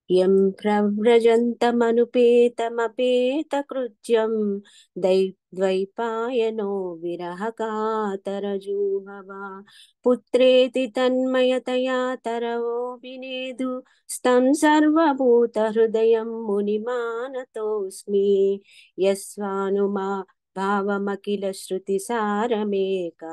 यं प्रव्रजन्तमनुपेतमपेतकृत्यं दै द्वैपायनो विरहकातरजूहवा पुत्रेति तन्मयतया तरवोऽभिनेदु स्तं सर्वभूतहृदयं मुनिमानतोऽस्मि यस्वानुमा भावमखिल श्रुतिसारमेका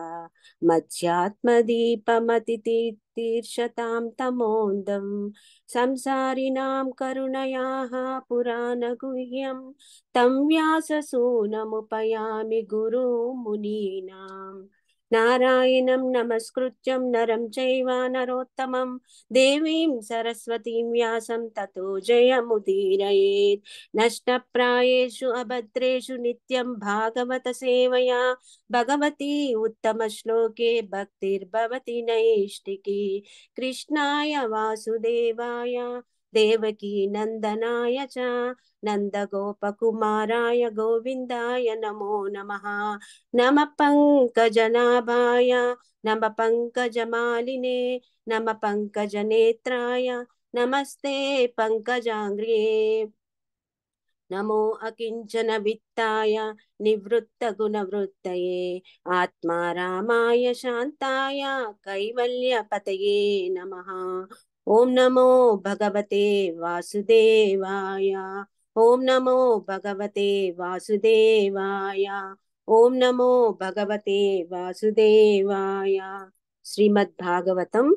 मध्यात्मदीपमतितीर्षतां तमोन्दं संसारिणां करुणयाः पुराणगुह्यं तं व्याससूनमुपयामि गुरुमुनीनाम् नारायणं नमस्कृत्यं नरं चैव नरोत्तमं देवीं सरस्वतीं व्यासं ततो जयमुदीरयेत् नष्टप्रायेषु अभद्रेषु नित्यं भागवतसेवया भगवती उत्तमश्लोके भक्तिर्भवति नैष्टिकी कृष्णाय वासुदेवाय देवकी नन्दनाय च नन्दगोपकुमाराय गोविन्दाय नमो नमः नमः पङ्कजनाभाय नमः पङ्कजमालिने नमः पङ्कजनेत्राय नमस्ते पङ्कजाङ्ग्र्ये नमो अकिञ्चन वित्ताय निवृत्तगुणवृत्तये आत्मा रामाय शान्ताय कैवल्यपतये नमः ॐ नमो भगवते वासुदेवाय ॐ नमो भगवते वासुदेवाय ॐ नमो भगवते वासुदेवाय శ్రీమద్భాగవతం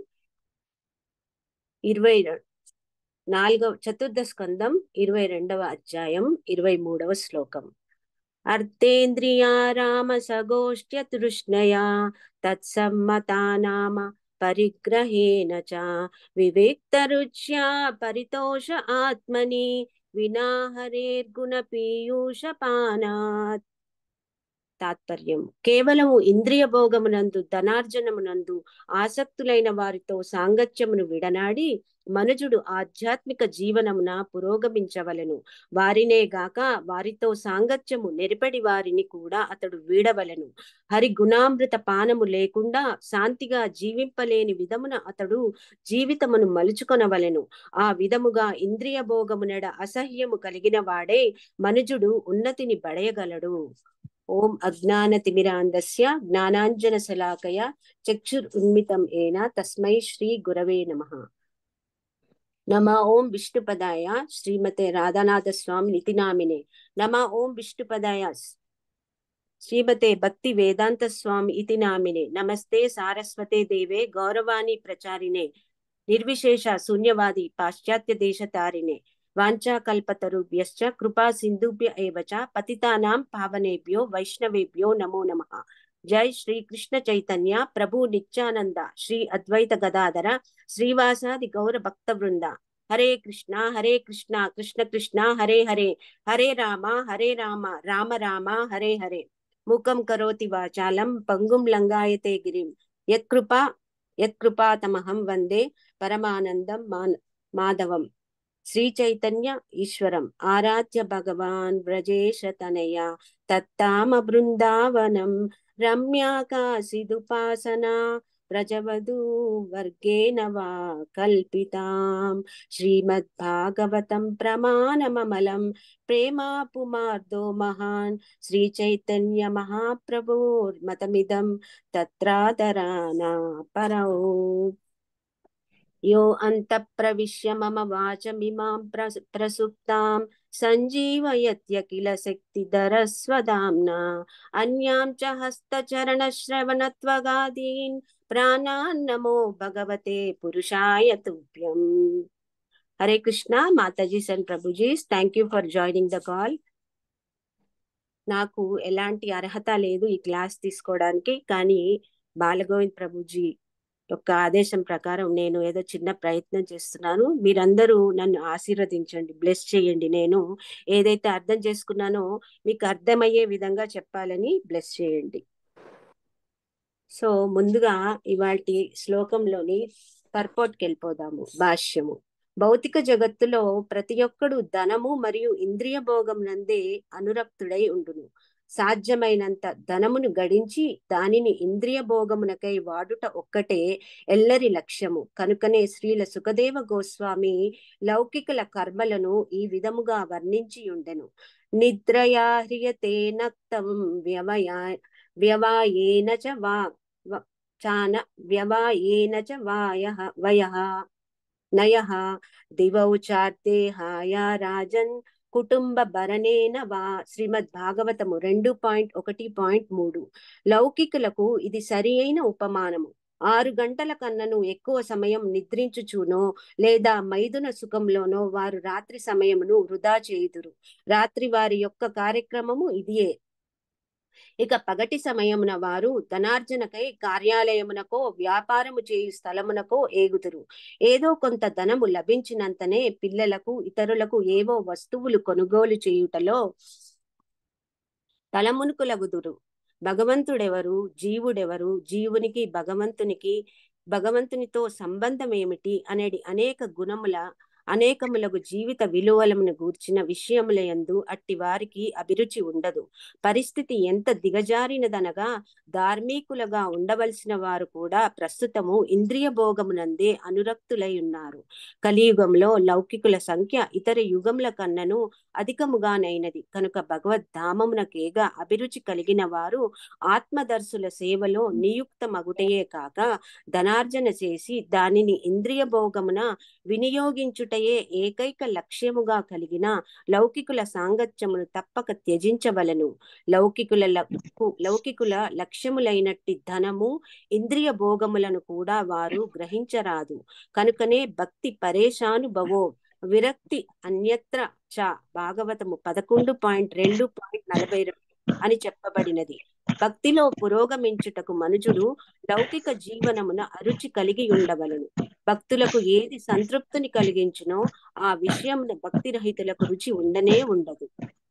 ఇరవై నాలుగవ చతుర్థ స్కందం ఇరవై రెండవ అధ్యాయం ఇరవై మూడవ శ్లోకం అర్థేంద్రియా రామ సగోష్ఠ్య తృష్ణయా తత్సమ్మతానామ పరిగ్రహేణ చ వివేక్తరుచ్యా పరితోష ఆత్మని వినాహరేర్గుణ పీయూష పానాత్ తాత్పర్యం కేవలము ఇంద్రియ భోగమునందు ధనార్జనమునందు ఆసక్తులైన వారితో సాంగత్యమును విడనాడి మనుజుడు ఆధ్యాత్మిక జీవనమున పురోగమించవలెను వారినే గాక వారితో సాంగత్యము నెరిపడి వారిని కూడా అతడు వీడవలెను హరి గుణామృత పానము లేకుండా శాంతిగా జీవింపలేని విధమున అతడు జీవితమును మలుచుకొనవలెను ఆ విధముగా ఇంద్రియ భోగమునెడ అసహ్యము కలిగిన వాడే మనుజుడు ఉన్నతిని బడయగలడు ఓం అజ్ఞానతిమిరాంధస్య జ్ఞానాంజనశలాకయ చక్షురున్మితం ఏన తస్మై శ్రీ గురవే నమ నమ ఓం విష్ణుపదాయ శ్రీమతే రాధానాథ స్వామి నితినామినే నమ ఓం విష్ణుపదాయ శ్రీమతే భక్తి వేదాంత స్వామి ఇతి నామినే నమస్తే సారస్వతే దేవే గౌరవాణి ప్రచారినే నిర్విశేష శూన్యవాది పాశ్చాత్య దేశ తారినే వాంఛాకల్పతరుభ్యశ్చ కృపా సింధుభ్య ఏవ చ పతితానాం పావనేభ్యో వైష్ణవేభ్యో నమో నమః జై శ్రీ కృష్ణ చైతన్య ప్రభు నిత్యానంద శ్రీ అద్వైత గదాధర శ్రీవాసాది గౌర భక్త వృంద హరే కృష్ణ హరే కృష్ణ కృష్ణ కృష్ణ హరే హరే హరే రామ హరే రామ రామ రామ హరే హరే మూకం కరోతి వాచాలం పంగుం లంగాయతే గిరిం యత్కృపా యత్కృపాతమహం వందే పరమానందం మాధవం శ్రీ చైతన్య ఈశ్వరం ఆరాధ్య భగవాన్ వ్రజేశ తనయ తత్తామ బృందావనం రమ్యాకాశిదుపాసనా ప్రజవధూ వర్గేణ వా కల్పితాం శ్రీమద్భాగవతం ప్రమాణమమలం ప్రేమా పుమార్దో మహాన్ శ్రీ చైతన్య మహాప్రభోర్మతమిదం తత్రాదరానా పరౌ यो अन्तःप्रविश्य मम वाचमिमां प्रसुप्तां सञ्जीवयत्य किल शक्तिधरस्वदाम्ना अन्यां च हस्तचरणश्रवणत्वगादीन् प्राणान् नमो भगवते पुरुषाय तुभ्यम् हरे कृष्णा మాతాజీస్ అండ్ ప్రభుజీస్ thank you for joining the call నాకు ఎలాంటి అర్హత లేదు ఈ క్లాస్ తీసుకోవడానికి కానీ బాలగోవింద్ ప్రభుజీ యొక్క ఆదేశం ప్రకారం నేను ఏదో చిన్న ప్రయత్నం చేస్తున్నాను మీరందరూ నన్ను ఆశీర్వదించండి బ్లెస్ చేయండి నేను ఏదైతే అర్థం చేసుకున్నానో మీకు అర్థమయ్యే విధంగా చెప్పాలని బ్లెస్ చేయండి సో ముందుగా ఇవాటి శ్లోకంలోని పర్పోట్కి వెళ్ళిపోదాము భాష్యము భౌతిక జగత్తులో ప్రతి ఒక్కడు ధనము మరియు ఇంద్రియ భోగం నందే అనురక్తుడై ఉండును సాధ్యమైనంత ధనమును గడించి దానిని ఇంద్రియ భోగమునకై వాడుట ఒక్కటే ఎల్లరి లక్ష్యము కనుకనే శ్రీల సుఖదేవ గోస్వామి లౌకికుల కర్మలను ఈ విధముగా వర్ణించి ఉండెను నిద్రయా హ్రియతే నక్తం వ్యవయా వ్యవాయేన చ వా వ- చాన వ్యవాయేన చ వాయ వయ నయ దివౌ చార్దేహాయ రాజన్ కుటుంబ భరణేన వా శ్రీమద్ భాగవతము రెండు పాయింట్ ఒకటి పాయింట్ మూడు లౌకికులకు ఇది సరి అయిన ఉపమానము ఆరు గంటల కన్నను ఎక్కువ సమయం నిద్రించుచునో లేదా మైదున సుఖంలోనో వారు రాత్రి సమయమును వృధా చేయుదురు రాత్రి వారి యొక్క కార్యక్రమము ఇదియే ఇక పగటి సమయమున వారు ధనార్జనకై కార్యాలయమునకో వ్యాపారము చేయు స్థలమునకో ఏగుదురు ఏదో కొంత ధనము లభించినంతనే పిల్లలకు ఇతరులకు ఏవో వస్తువులు కొనుగోలు చేయుటలో తలమునుకులగుదురు భగవంతుడెవరు జీవుడెవరు జీవునికి భగవంతునికి భగవంతునితో సంబంధం ఏమిటి అనేది అనేక గుణముల అనేకములకు జీవిత విలువలను గూర్చిన విషయముల యందు అట్టి వారికి అభిరుచి ఉండదు పరిస్థితి ఎంత దిగజారినదనగా ధార్మికులుగా ఉండవలసిన వారు కూడా ప్రస్తుతము ఇంద్రియ భోగమునందే అనురక్తులై ఉన్నారు కలియుగంలో లౌకికుల సంఖ్య ఇతర యుగముల కన్నను అధికముగానైనది కనుక భగవద్ధామమునకేగా అభిరుచి కలిగిన వారు ఆత్మదర్శుల సేవలో నియుక్తమగుటయే కాక ధనార్జన చేసి దానిని ఇంద్రియ భోగమున వినియోగించుటయే ఏకైక లక్ష్యముగా కలిగిన లౌకికుల సాంగత్యమును తప్పక త్యజించవలను లౌకికుల లకు- లౌకికుల లక్ష్యములైనట్టి ధనము ఇంద్రియ భోగములను కూడా వారు గ్రహించరాదు కనుకనే భక్తి పరేషాను భవో విరక్తి అన్యత్ర చ భాగవతము పదకొండు పాయింట్ రెండు పాయింట్ నలభై రెండు అని చెప్పబడినది భక్తిలో పురోగమించుటకు మనుజుడు లౌకిక జీవనమున అరుచి కలిగి ఉండవలను భక్తులకు ఏది సంతృప్తిని కలిగించునో ఆ విషయమున భక్తి రహితులకు రుచి ఉండనే ఉండదు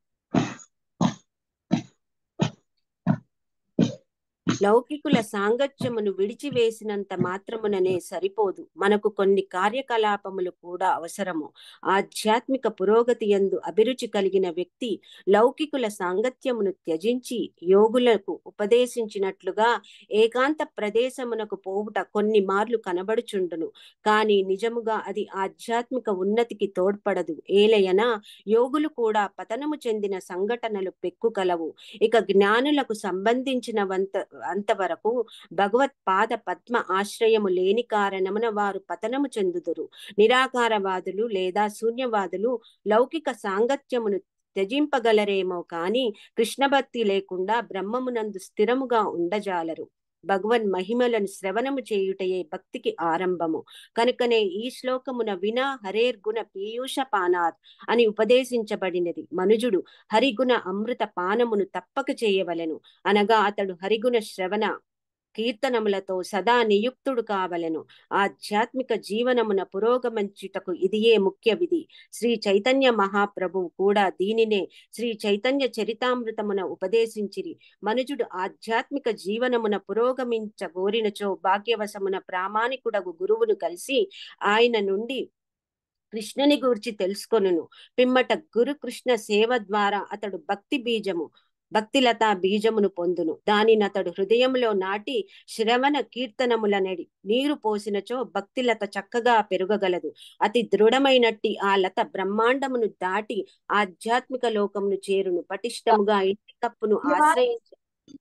లౌకికుల సాంగత్యమును విడిచివేసినంత మాత్రముననే సరిపోదు మనకు కొన్ని కార్యకలాపములు కూడా అవసరము ఆధ్యాత్మిక పురోగతి యందు అభిరుచి కలిగిన వ్యక్తి లౌకికుల సాంగత్యమును త్యజించి యోగులకు ఉపదేశించినట్లుగా ఏకాంత ప్రదేశమునకు పోవుట కొన్ని మార్లు కనబడుచుండును కాని నిజముగా అది ఆధ్యాత్మిక ఉన్నతికి తోడ్పడదు ఏలయన యోగులు కూడా పతనము చెందిన సంఘటనలు పెక్కు కలవు ఇక జ్ఞానులకు సంబంధించినవంత అంతవరకు భగవత్ పాద పద్మ ఆశ్రయము లేని కారణమున వారు పతనము చెందుదురు నిరాకారవాదులు లేదా శూన్యవాదులు లౌకిక సాంగత్యమును త్యజింపగలరేమో కాని కృష్ణ భక్తి లేకుండా బ్రహ్మమునందు స్థిరముగా ఉండజాలరు భగవన్ మహిమలను శ్రవణము చేయుటయే భక్తికి ఆరంభము కనుకనే ఈ శ్లోకమున వినా హరేర్ గుణ పీయూష పానాత్ అని ఉపదేశించబడినది మనుజుడు హరిగుణ అమృత పానమును తప్పక చేయవలెను అనగా అతడు హరిగుణ శ్రవణ కీర్తనములతో సదా నియుక్తుడు కావలెను ఆధ్యాత్మిక జీవనమున పురోగమించుటకు ఇదియే ముఖ్య విధి శ్రీ చైతన్య మహాప్రభువు కూడా దీనినే శ్రీ చైతన్య చరితామృతమున ఉపదేశించిరి మనుజుడు ఆధ్యాత్మిక జీవనమున పురోగమించగోరినచో భాగ్యవశమున ప్రామాణికుడగు గురువును కలిసి ఆయన నుండి కృష్ణుని గూర్చి తెలుసుకొనును పిమ్మట గురు కృష్ణ సేవ ద్వారా అతడు భక్తి బీజము భక్తిలత బీజమును పొందును దానిని అతడు హృదయంలో నాటి శ్రవణ కీర్తనములనడి నీరు పోసినచో భక్తిలత చక్కగా పెరుగగలదు అతి దృఢమైనట్టి ఆ లత బ్రహ్మాండమును దాటి ఆధ్యాత్మిక లోకమును చేరును పటిష్టముగా ఇంటి కప్పును ఆశ్రయించ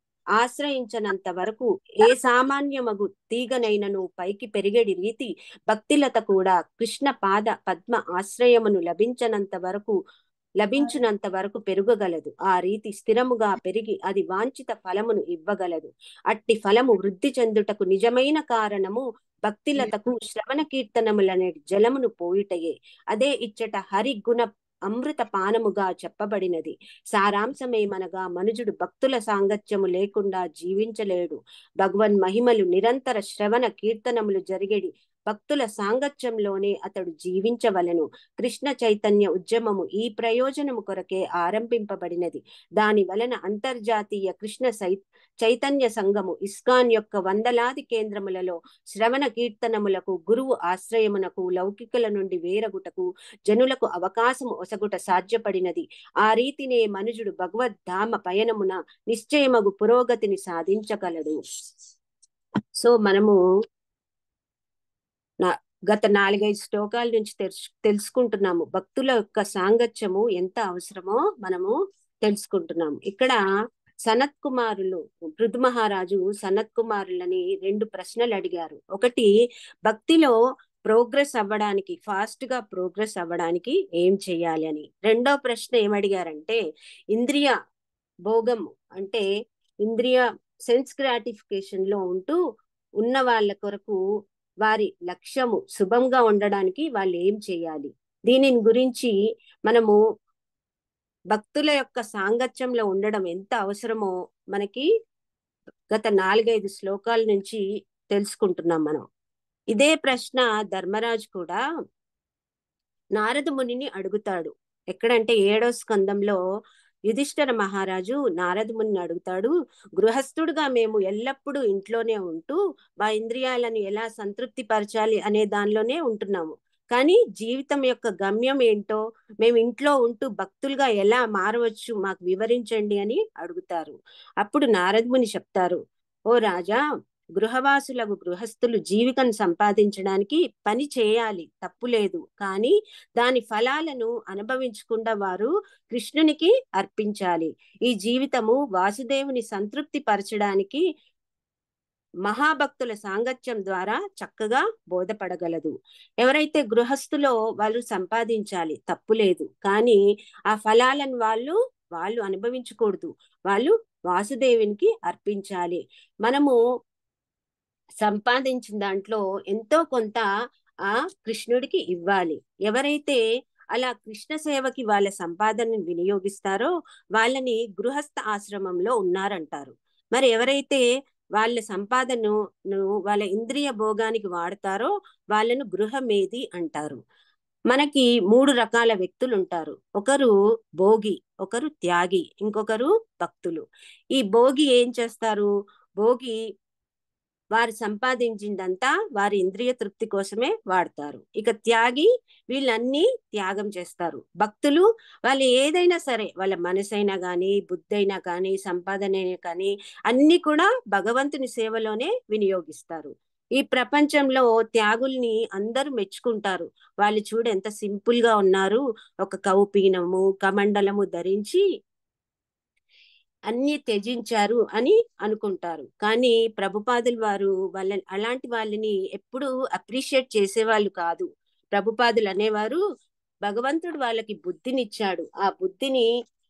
ఆశ్రయించనంత వరకు ఏ సామాన్యమగు తీగనైనను పైకి పెరిగేడి రీతి భక్తిలత కూడా కృష్ణ పాద పద్మ ఆశ్రయమును లభించనంత వరకు లభించినంత వరకు పెరుగగలదు ఆ రీతి స్థిరముగా పెరిగి అది వాంఛిత ఫలమును ఇవ్వగలదు అట్టి ఫలము వృద్ధి చెందుటకు నిజమైన కారణము భక్తిలతకు శ్రవణ కీర్తనములనే జలమును పోయుటయే అదే ఇచ్చట హరి గుణ అమృత పానముగా చెప్పబడినది సారాంశమేమనగా మనుజుడు భక్తుల సాంగత్యము లేకుండా జీవించలేడు భగవన్ మహిమలు నిరంతర శ్రవణ కీర్తనములు జరిగేడి భక్తుల సాంగత్యంలోనే అతడు జీవించవలెను కృష్ణ చైతన్య ఉద్యమము ఈ ప్రయోజనము కొరకే ఆరంభింపబడినది దాని వలన అంతర్జాతీయ కృష్ణ సై చైతన్య సంఘము ఇస్కాన్ యొక్క వందలాది కేంద్రములలో శ్రవణ కీర్తనములకు గురువు ఆశ్రయమునకు లౌకికుల నుండి వేరగుటకు జనులకు అవకాశము ఒసగుట సాధ్యపడినది ఆ రీతినే మనుజుడు భగవద్ధామ పయనమున నిశ్చయమగు పురోగతిని సాధించగలడు సో మనము నా గత నాలుగైదు శ్లోకాల నుంచి తెలుసు తెలుసుకుంటున్నాము భక్తుల యొక్క సాంగత్యము ఎంత అవసరమో మనము తెలుసుకుంటున్నాము ఇక్కడ సనత్ కుమారులు పృథు మహారాజు సనత్ కుమారులని రెండు ప్రశ్నలు అడిగారు ఒకటి భక్తిలో ప్రోగ్రెస్ అవ్వడానికి ఫాస్ట్ గా ప్రోగ్రెస్ అవ్వడానికి ఏం చేయాలి అని రెండో ప్రశ్న ఏమడిగారంటే ఇంద్రియ భోగం అంటే ఇంద్రియ సెన్స్ గ్రాటిఫికేషన్ లో ఉంటూ ఉన్న వాళ్ళ కొరకు వారి లక్ష్యము శుభంగా ఉండడానికి వాళ్ళు ఏం చేయాలి దీనిని గురించి మనము భక్తుల యొక్క సాంగత్యంలో ఉండడం ఎంత అవసరమో మనకి గత నాలుగైదు శ్లోకాల నుంచి తెలుసుకుంటున్నాం మనం ఇదే ప్రశ్న ధర్మరాజు కూడా నారద మునిని అడుగుతాడు ఎక్కడంటే ఏడో స్కందంలో యుధిష్ఠర మహారాజు నారద మునిని అడుగుతాడు గృహస్థుడుగా మేము ఎల్లప్పుడూ ఇంట్లోనే ఉంటూ మా ఇంద్రియాలను ఎలా సంతృప్తి పరచాలి అనే దానిలోనే ఉంటున్నాము కానీ జీవితం యొక్క గమ్యం ఏంటో మేము ఇంట్లో ఉంటూ భక్తులుగా ఎలా మారవచ్చు మాకు వివరించండి అని అడుగుతారు అప్పుడు నారదముని చెప్తారు ఓ రాజా గృహవాసులకు గృహస్థులు జీవికను సంపాదించడానికి పని చేయాలి తప్పులేదు కానీ దాని ఫలాలను అనుభవించకుండా వారు కృష్ణునికి అర్పించాలి ఈ జీవితము వాసుదేవుని సంతృప్తి పరచడానికి మహాభక్తుల సాంగత్యం ద్వారా చక్కగా బోధపడగలదు ఎవరైతే గృహస్థులో వాళ్ళు సంపాదించాలి తప్పులేదు కానీ ఆ ఫలాలను వాళ్ళు వాళ్ళు అనుభవించకూడదు వాళ్ళు వాసుదేవునికి అర్పించాలి మనము సంపాదించిన దాంట్లో ఎంతో కొంత ఆ కృష్ణుడికి ఇవ్వాలి ఎవరైతే అలా కృష్ణ సేవకి వాళ్ళ సంపాదనను వినియోగిస్తారో వాళ్ళని గృహస్థ ఆశ్రమంలో ఉన్నారంటారు మరి ఎవరైతే వాళ్ళ సంపాదనను వాళ్ళ ఇంద్రియ భోగానికి వాడతారో వాళ్ళను గృహమేది అంటారు మనకి మూడు రకాల వ్యక్తులు ఉంటారు ఒకరు భోగి ఒకరు త్యాగి ఇంకొకరు భక్తులు ఈ భోగి ఏం చేస్తారు భోగి వారు సంపాదించిందంతా వారి ఇంద్రియ తృప్తి కోసమే వాడతారు ఇక త్యాగి వీళ్ళన్నీ త్యాగం చేస్తారు భక్తులు వాళ్ళు ఏదైనా సరే వాళ్ళ మనసైనా కానీ బుద్ధైనా కానీ సంపాదన కానీ అన్ని కూడా భగవంతుని సేవలోనే వినియోగిస్తారు ఈ ప్రపంచంలో త్యాగుల్ని అందరూ మెచ్చుకుంటారు వాళ్ళు చూడు ఎంత సింపుల్ గా ఉన్నారు ఒక కౌపీనము కమండలము ధరించి అన్ని త్యజించారు అని అనుకుంటారు కానీ ప్రభుపాదులు వారు వాళ్ళ అలాంటి వాళ్ళని ఎప్పుడు అప్రిషియేట్ చేసేవాళ్ళు కాదు ప్రభుపాదులు అనేవారు భగవంతుడు వాళ్ళకి బుద్ధినిచ్చాడు ఆ బుద్ధిని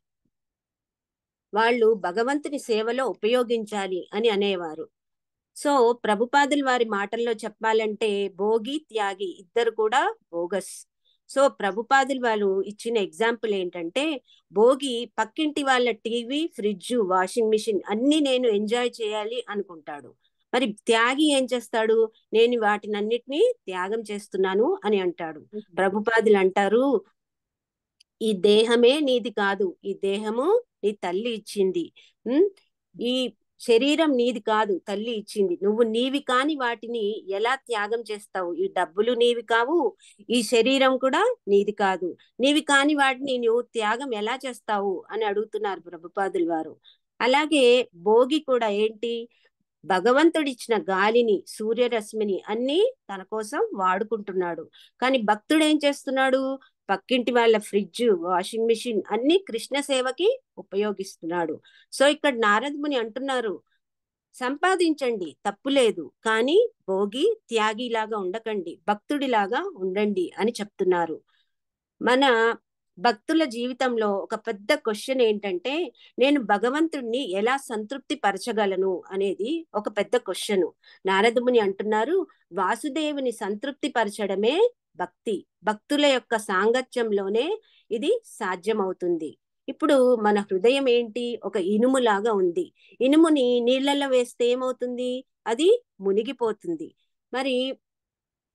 వాళ్ళు భగవంతుని సేవలో ఉపయోగించాలి అని అనేవారు సో ప్రభుపాదులు వారి మాటల్లో చెప్పాలంటే భోగి త్యాగి ఇద్దరు కూడా బోగస్ సో ప్రభుపాదులు వాళ్ళు ఇచ్చిన ఎగ్జాంపుల్ ఏంటంటే భోగి పక్కింటి వాళ్ళ టీవీ ఫ్రిడ్జ్ వాషింగ్ మిషన్ అన్ని నేను ఎంజాయ్ చేయాలి అనుకుంటాడు మరి త్యాగి ఏం చేస్తాడు నేను వాటినన్నిటినీ త్యాగం చేస్తున్నాను అని అంటాడు ప్రభుపాదులు అంటారు ఈ దేహమే నీది కాదు ఈ దేహము నీ తల్లి ఇచ్చింది ఈ శరీరం నీది కాదు తల్లి ఇచ్చింది నువ్వు నీవి కాని వాటిని ఎలా త్యాగం చేస్తావు ఈ డబ్బులు నీవి కావు ఈ శరీరం కూడా నీది కాదు నీవి కాని వాటిని నువ్వు త్యాగం ఎలా చేస్తావు అని అడుగుతున్నారు ప్రభుపాదులు వారు అలాగే భోగి కూడా ఏంటి భగవంతుడిచ్చిన గాలిని సూర్యరశ్మిని అన్ని తన కోసం వాడుకుంటున్నాడు కానీ భక్తుడు ఏం చేస్తున్నాడు పక్కింటి వాళ్ళ ఫ్రిడ్జ్ వాషింగ్ మిషన్ అన్ని కృష్ణ సేవకి ఉపయోగిస్తున్నాడు సో ఇక్కడ నారదముని అంటున్నారు సంపాదించండి తప్పులేదు కానీ భోగి త్యాగిలాగా ఉండకండి భక్తుడిలాగా ఉండండి అని చెప్తున్నారు మన భక్తుల జీవితంలో ఒక పెద్ద క్వశ్చన్ ఏంటంటే నేను భగవంతుణ్ణి ఎలా సంతృప్తి పరచగలను అనేది ఒక పెద్ద క్వశ్చన్ నారదముని అంటున్నారు వాసుదేవుని సంతృప్తి పరచడమే భక్తి భక్తుల యొక్క సాంగత్యంలోనే ఇది సాధ్యమవుతుంది ఇప్పుడు మన హృదయం ఏంటి ఒక ఇనుములాగా ఉంది ఇనుముని నీళ్లలో వేస్తే ఏమవుతుంది అది మునిగిపోతుంది మరి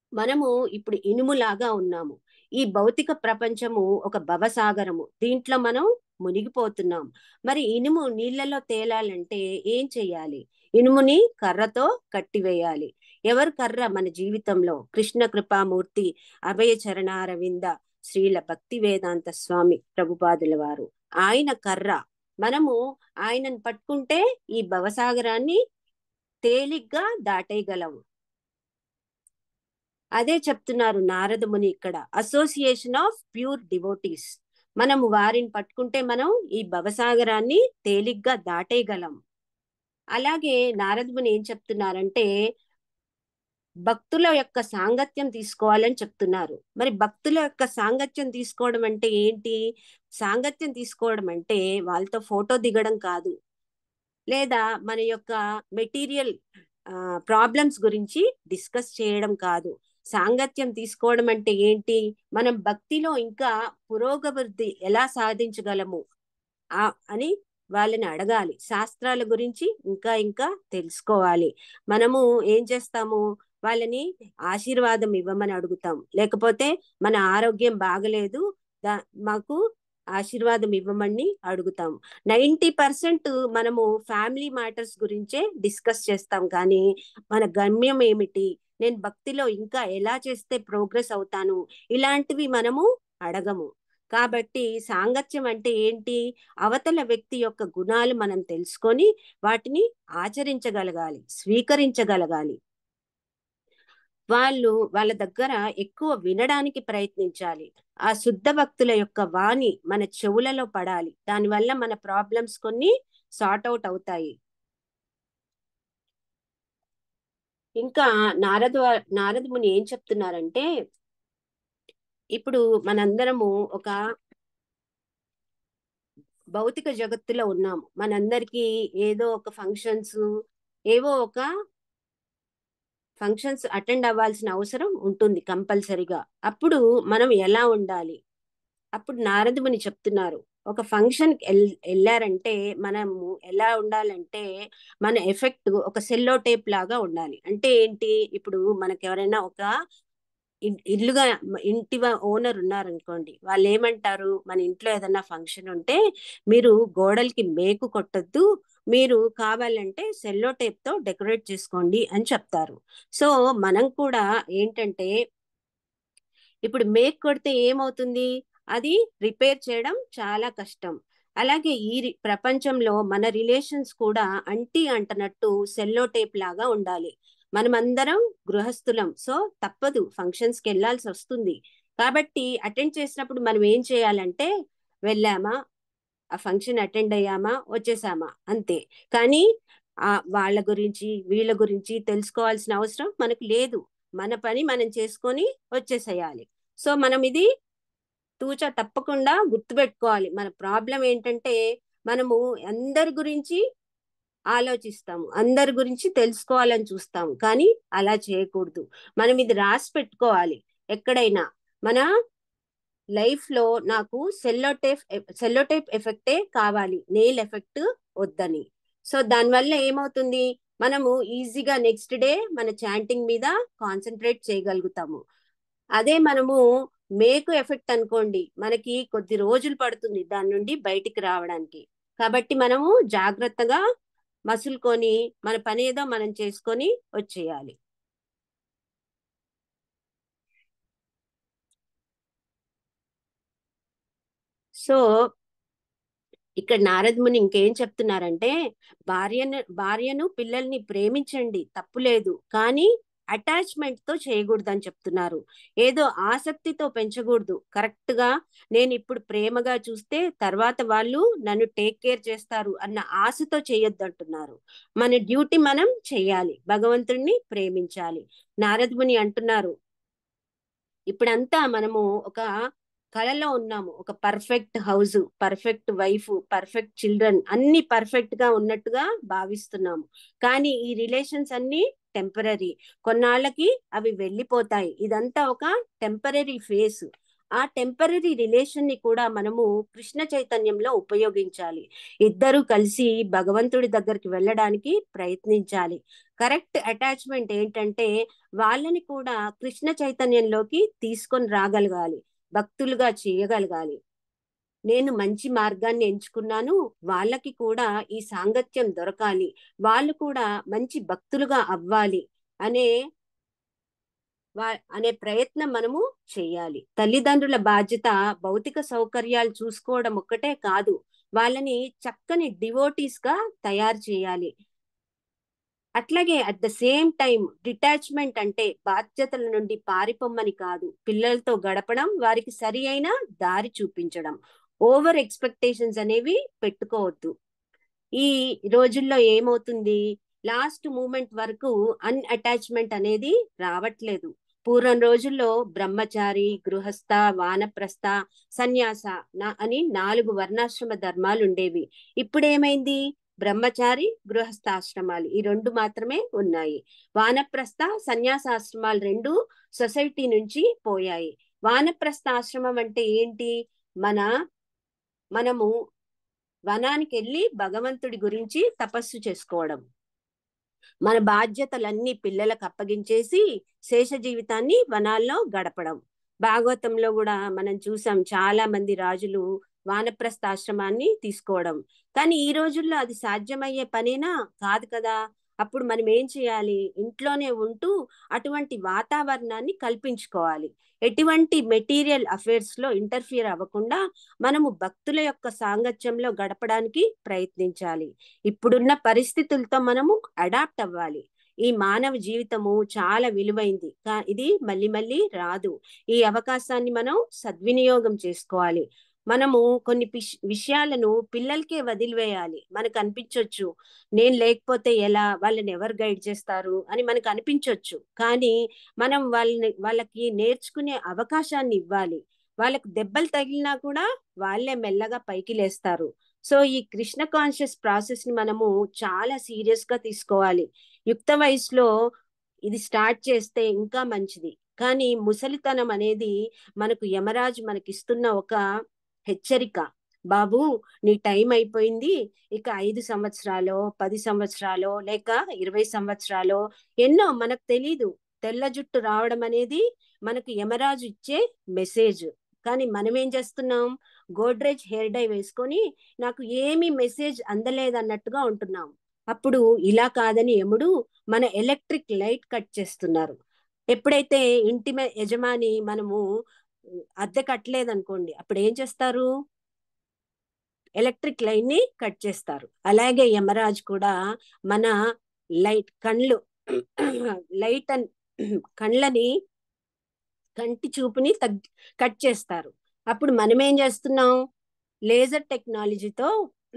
మనము ఇప్పుడు ఇనుములాగా ఉన్నాము ఈ భౌతిక ప్రపంచము ఒక భవసాగరము దీంట్లో మనం మునిగిపోతున్నాం మరి ఇనుము నీళ్లలో తేలాలంటే ఏం చెయ్యాలి ఇనుముని కర్రతో కట్టివేయాలి ఎవరు కర్ర మన జీవితంలో కృష్ణ కృపామూర్తి అభయ చరణారవింద శ్రీల భక్తి వేదాంత స్వామి ప్రభుపాదుల వారు ఆయన కర్ర మనము ఆయనను పట్టుకుంటే ఈ భవసాగరాన్ని తేలిగ్గా దాటేయగలము అదే చెప్తున్నారు నారదముని ఇక్కడ అసోసియేషన్ ఆఫ్ ప్యూర్ డివోటీస్ మనము వారిని పట్టుకుంటే మనం ఈ భవసాగరాన్ని తేలిగ్గా దాటేయగలం అలాగే నారదముని ఏం చెప్తున్నారంటే భక్తుల యొక్క సాంగత్యం తీసుకోవాలని చెప్తున్నారు మరి భక్తుల యొక్క సాంగత్యం తీసుకోవడం అంటే ఏంటి సాంగత్యం తీసుకోవడం అంటే వాళ్ళతో ఫోటో దిగడం కాదు లేదా మన యొక్క మెటీరియల్ ప్రాబ్లమ్స్ గురించి డిస్కస్ చేయడం కాదు సాంగత్యం తీసుకోవడం అంటే ఏంటి మనం భక్తిలో ఇంకా పురోగవృద్ధి ఎలా సాధించగలము ఆ అని వాళ్ళని అడగాలి శాస్త్రాల గురించి ఇంకా ఇంకా తెలుసుకోవాలి మనము ఏం చేస్తాము వాళ్ళని ఆశీర్వాదం ఇవ్వమని అడుగుతాం లేకపోతే మన ఆరోగ్యం బాగలేదు దా మాకు ఆశీర్వాదం ఇవ్వమని అడుగుతాం నైంటీ పర్సెంట్ మనము ఫ్యామిలీ మ్యాటర్స్ గురించే డిస్కస్ చేస్తాం కానీ మన గమ్యం ఏమిటి నేను భక్తిలో ఇంకా ఎలా చేస్తే ప్రోగ్రెస్ అవుతాను ఇలాంటివి మనము అడగము కాబట్టి సాంగత్యం అంటే ఏంటి అవతల వ్యక్తి యొక్క గుణాలు మనం తెలుసుకొని వాటిని ఆచరించగలగాలి స్వీకరించగలగాలి వాళ్ళు వాళ్ళ దగ్గర ఎక్కువ వినడానికి ప్రయత్నించాలి ఆ శుద్ధ భక్తుల యొక్క వాణి మన చెవులలో పడాలి దానివల్ల మన ప్రాబ్లమ్స్ కొన్ని సార్ట్ అవుట్ అవుతాయి ఇంకా నారద నారద ముని ఏం చెప్తున్నారంటే ఇప్పుడు మనందరము ఒక భౌతిక జగత్తులో ఉన్నాము మనందరికీ ఏదో ఒక ఫంక్షన్స్ ఏవో ఒక ఫంక్షన్స్ అటెండ్ అవ్వాల్సిన అవసరం ఉంటుంది కంపల్సరిగా అప్పుడు మనం ఎలా ఉండాలి అప్పుడు నారదుముని చెప్తున్నారు ఒక ఫంక్షన్ వెళ్ళారంటే మనము ఎలా ఉండాలంటే మన ఎఫెక్ట్ ఒక సెల్లో టేప్ లాగా ఉండాలి అంటే ఏంటి ఇప్పుడు మనకి ఎవరైనా ఒక ఇల్లుగా ఇంటి ఓనర్ ఉన్నారనుకోండి వాళ్ళు ఏమంటారు మన ఇంట్లో ఏదైనా ఫంక్షన్ ఉంటే మీరు గోడలకి మేకు కొట్టద్దు మీరు కావాలంటే సెల్లో టేప్ తో డెకరేట్ చేసుకోండి అని చెప్తారు సో మనం కూడా ఏంటంటే ఇప్పుడు మేక్ కొడితే ఏమవుతుంది అది రిపేర్ చేయడం చాలా కష్టం అలాగే ఈ ప్రపంచంలో మన రిలేషన్స్ కూడా అంటి అంటనట్టు సెల్లో టేప్ లాగా ఉండాలి మనమందరం గృహస్థులం సో తప్పదు ఫంక్షన్స్ కి వెళ్లాల్సి వస్తుంది కాబట్టి అటెండ్ చేసినప్పుడు మనం ఏం చేయాలంటే వెళ్ళామా ఆ ఫంక్షన్ అటెండ్ అయ్యామా వచ్చేసామా అంతే కానీ ఆ వాళ్ళ గురించి వీళ్ళ గురించి తెలుసుకోవాల్సిన అవసరం మనకు లేదు మన పని మనం చేసుకొని వచ్చేసేయాలి సో మనం ఇది తూచా తప్పకుండా గుర్తుపెట్టుకోవాలి మన ప్రాబ్లం ఏంటంటే మనము అందరి గురించి ఆలోచిస్తాము అందరి గురించి తెలుసుకోవాలని చూస్తాము కానీ అలా చేయకూడదు మనం ఇది రాసి పెట్టుకోవాలి ఎక్కడైనా మన లైఫ్ లో నాకు సెల్లోటేప్ సెల్లోటేప్ ఎఫెక్టే కావాలి నెయిల్ ఎఫెక్ట్ వద్దని సో దానివల్ల ఏమవుతుంది మనము ఈజీగా నెక్స్ట్ డే మన చాంటింగ్ మీద కాన్సన్ట్రేట్ చేయగలుగుతాము అదే మనము మేకు ఎఫెక్ట్ అనుకోండి మనకి కొద్ది రోజులు పడుతుంది దాని నుండి బయటికి రావడానికి కాబట్టి మనము జాగ్రత్తగా మసులుకొని మన పని ఏదో మనం చేసుకొని వచ్చేయాలి సో ఇక్కడ నారదముని ఇంకేం చెప్తున్నారంటే భార్యను భార్యను పిల్లల్ని ప్రేమించండి తప్పులేదు కానీ అటాచ్మెంట్ తో చేయకూడదు అని చెప్తున్నారు ఏదో ఆసక్తితో పెంచకూడదు కరెక్ట్ గా నేను ఇప్పుడు ప్రేమగా చూస్తే తర్వాత వాళ్ళు నన్ను టేక్ కేర్ చేస్తారు అన్న ఆశతో చేయొద్దు అంటున్నారు మన డ్యూటీ మనం చెయ్యాలి భగవంతుడిని ప్రేమించాలి నారదముని అంటున్నారు ఇప్పుడంతా మనము ఒక కళలో ఉన్నాము ఒక perfect house perfect wife perfect children అన్ని పర్ఫెక్ట్ గా ఉన్నట్టుగా భావిస్తున్నాము కానీ ఈ రిలేషన్స్ అన్ని టెంపరీ కొన్నాళ్ళకి అవి వెళ్ళిపోతాయి ఇదంతా ఒక టెంపరీ ఫేస్ ఆ టెంపరీ రిలేషన్ ని కూడా మనము కృష్ణ చైతన్యంలో ఉపయోగించాలి ఇద్దరు కలిసి భగవంతుడి దగ్గరికి వెళ్ళడానికి ప్రయత్నించాలి కరెక్ట్ అటాచ్మెంట్ ఏంటంటే వాళ్ళని కూడా కృష్ణ చైతన్యంలోకి తీసుకొని రాగలగాలి భక్తులుగా చేయగలగాలి నేను మంచి మార్గాన్ని ఎంచుకున్నాను వాళ్ళకి కూడా ఈ సాంగత్యం దొరకాలి వాళ్ళు కూడా మంచి భక్తులుగా అవ్వాలి అనే అనే ప్రయత్నం మనము చేయాలి తల్లిదండ్రుల బాధ్యత భౌతిక సౌకర్యాలు చూసుకోవడం ఒక్కటే కాదు వాళ్ళని చక్కని డివోటీస్ గా తయారు చేయాలి అట్లాగే at the same time detachment అంటే బాధ్యతల నుండి పారిపోమ్మని కాదు పిల్లలతో గడపడం వారికి సరి అయిన దారి చూపించడం ఓవర్ ఎక్స్పెక్టేషన్స్ అనేవి పెట్టుకోవద్దు ఈ రోజుల్లో ఏమవుతుంది లాస్ట్ మూమెంట్ వరకు అన్ అటాచ్మెంట్ అనేది రావట్లేదు పూర్వం రోజుల్లో బ్రహ్మచారి గృహస్థ వానప్రస్థ సన్యాస అని నాలుగు వర్ణాశ్రమ ధర్మాలు ఉండేవి ఇప్పుడు ఏమైంది బ్రహ్మచారి గృహస్థాశ్రమాలు ఈ రెండు మాత్రమే ఉన్నాయి వానప్రస్థ సన్యాసాశ్రమాలు రెండు సొసైటీ నుంచి పోయాయి వానప్రస్థ ఆశ్రమం అంటే ఏంటి మన మనము వనానికి వెళ్ళి భగవంతుడి గురించి తపస్సు చేసుకోవడం మన బాధ్యతలన్నీ పిల్లలకు అప్పగించేసి శేష జీవితాన్ని వనాల్లో గడపడం భాగవతంలో కూడా మనం చూసాం చాలా మంది రాజులు వానప్రస్థ ఆశ్రమాన్ని తీసుకోవడం కానీ ఈ రోజుల్లో అది సాధ్యమయ్యే పనేనా కాదు కదా అప్పుడు మనం ఏం చేయాలి ఇంట్లోనే ఉంటూ అటువంటి వాతావరణాన్ని కల్పించుకోవాలి ఎటువంటి మెటీరియల్ అఫేర్స్ లో ఇంటర్ఫియర్ అవ్వకుండా మనము భక్తుల యొక్క సాంగత్యంలో గడపడానికి ప్రయత్నించాలి ఇప్పుడున్న పరిస్థితులతో మనము అడాప్ట్ అవ్వాలి ఈ మానవ జీవితము చాలా విలువైంది ఇది మళ్ళీ మళ్ళీ రాదు ఈ అవకాశాన్ని మనం సద్వినియోగం చేసుకోవాలి మనము కొన్ని విషయాలను పిల్లలకే వదిలివేయాలి మనకు అనిపించవచ్చు నేను లేకపోతే ఎలా వాళ్ళని ఎవరు గైడ్ చేస్తారు అని మనకు అనిపించవచ్చు కానీ మనం వాళ్ళని వాళ్ళకి నేర్చుకునే అవకాశాన్ని ఇవ్వాలి వాళ్ళకు దెబ్బలు తగిలినా కూడా వాళ్ళే మెల్లగా పైకి లేస్తారు సో ఈ కృష్ణ కాన్షియస్ ప్రాసెస్ ని మనము చాలా సీరియస్ గా తీసుకోవాలి యుక్త వయసులో ఇది స్టార్ట్ చేస్తే ఇంకా మంచిది కానీ ముసలితనం అనేది మనకు యమరాజు మనకిస్తున్న ఒక హెచ్చరిక బాబు నీ టైం అయిపోయింది ఇక ఐదు సంవత్సరాలు పది సంవత్సరాలు లేక ఇరవై సంవత్సరాలు ఎన్నో మనకు తెలీదు తెల్ల జుట్టు రావడం అనేది మనకు యమరాజు ఇచ్చే మెసేజ్ కానీ మనం ఏం చేస్తున్నాం గోడ్రేజ్ హెయిర్ డై వేసుకొని నాకు ఏమీ మెసేజ్ అందలేదన్నట్టుగా ఉంటున్నాం అప్పుడు ఇలా కాదని యముడు మన ఎలక్ట్రిక్ లైట్ కట్ చేస్తున్నారు ఎప్పుడైతే ఇంటి యజమాని మనము అద్దె కట్టలేదు అనుకోండి అప్పుడు ఏం చేస్తారు ఎలక్ట్రిక్ లైన్ ని కట్ చేస్తారు అలాగే యమరాజ్ కూడా మన లైట్ కండ్లు లైట్ అండ్ కండ్లని కంటి చూపుని తగ్ కట్ చేస్తారు అప్పుడు మనం ఏం చేస్తున్నాం లేజర్ టెక్నాలజీతో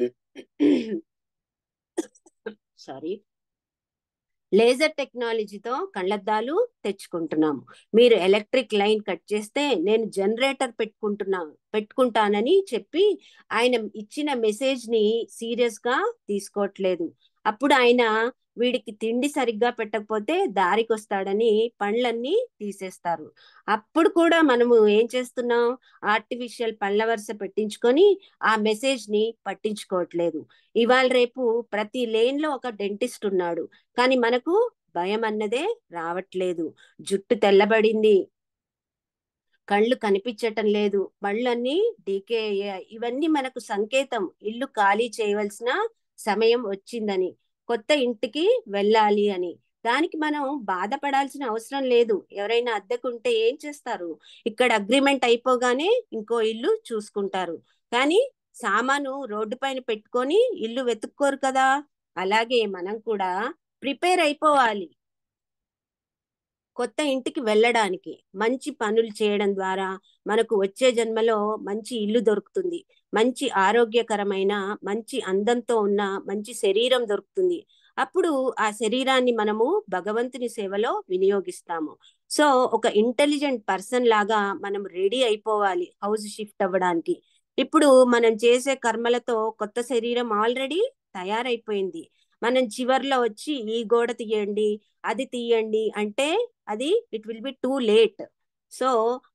సారీ లేజర్ టెక్నాలజీతో కళ్ళద్దాలు తెచ్చుకుంటున్నాము మీరు ఎలక్ట్రిక్ లైన్ కట్ చేస్తే నేను జనరేటర్ పెట్టుకుంటున్నా పెట్టుకుంటానని చెప్పి ఆయన ఇచ్చిన మెసేజ్ ని సీరియస్ గా తీసుకోవట్లేదు అప్పుడు ఆయన వీడికి తిండి సరిగ్గా పెట్టకపోతే దారికి వస్తాడని పండ్లన్నీ తీసేస్తారు అప్పుడు కూడా మనము ఏం చేస్తున్నాం ఆర్టిఫిషియల్ పళ్ళ వరుస పెట్టించుకొని ఆ మెసేజ్ ని పట్టించుకోవట్లేదు ఇవాళ రేపు ప్రతి లేన్ లో ఒక డెంటిస్ట్ ఉన్నాడు కానీ మనకు భయం అన్నదే రావట్లేదు జుట్టు తెల్లబడింది కళ్ళు కనిపించటం లేదు పళ్ళన్నీ డీకే అయ్యాయి ఇవన్నీ మనకు సంకేతం ఇల్లు ఖాళీ చేయవలసిన సమయం వచ్చిందని కొత్త ఇంటికి వెళ్ళాలి అని దానికి మనం బాధపడాల్సిన అవసరం లేదు ఎవరైనా అద్దెకుంటే ఏం చేస్తారు ఇక్కడ అగ్రిమెంట్ అయిపోగానే ఇంకో ఇల్లు చూసుకుంటారు కానీ సామాను రోడ్డు పైన పెట్టుకొని ఇల్లు వెతుక్కోరు కదా అలాగే మనం కూడా ప్రిపేర్ అయిపోవాలి కొత్త ఇంటికి వెళ్ళడానికి మంచి పనులు చేయడం ద్వారా మనకు వచ్చే జన్మలో మంచి ఇల్లు దొరుకుతుంది మంచి ఆరోగ్యకరమైన మంచి అందంతో ఉన్న మంచి శరీరం దొరుకుతుంది అప్పుడు ఆ శరీరాన్ని మనము భగవంతుని సేవలో వినియోగిస్తాము సో ఒక ఇంటెలిజెంట్ పర్సన్ లాగా మనం రెడీ అయిపోవాలి హౌస్ షిఫ్ట్ అవ్వడానికి ఇప్పుడు మనం చేసే కర్మలతో కొత్త శరీరం ఆల్రెడీ తయారైపోయింది మనం చివర్లో వచ్చి ఈ గోడ తీయండి అది తీయండి అంటే అది it will be too late so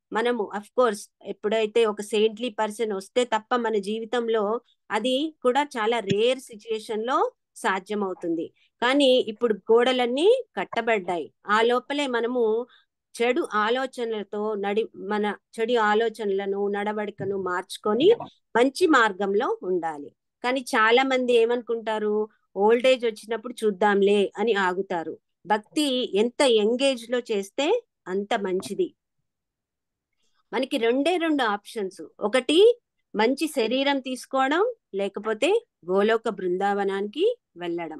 మనము అఫ్ కోర్స్ ఎప్పుడైతే ఒక సెయింట్లీ పర్సన్ వస్తే తప్ప మన జీవితంలో అది కూడా చాలా రేర్ సిచ్యుయేషన్ లో సాధ్యమవుతుంది కానీ ఇప్పుడు గోడలన్నీ కట్టబడ్డాయి ఆ లోపలే మనము చెడు ఆలోచనలతో నడి మన చెడు ఆలోచనలను నడవడికను మార్చుకొని మంచి మార్గంలో ఉండాలి కానీ చాలా మంది ఏమనుకుంటారు ఓల్డ్ ఏజ్ వచ్చినప్పుడు చూద్దాంలే అని ఆగుతారు భక్తి ఎంత యంగేజ్ లో చేస్తే అంత మంచిది మనకి రెండే రెండు ఆప్షన్స్ ఒకటి మంచి శరీరం తీసుకోవడం లేకపోతే గోలోక బృందావనానికి వెళ్ళడం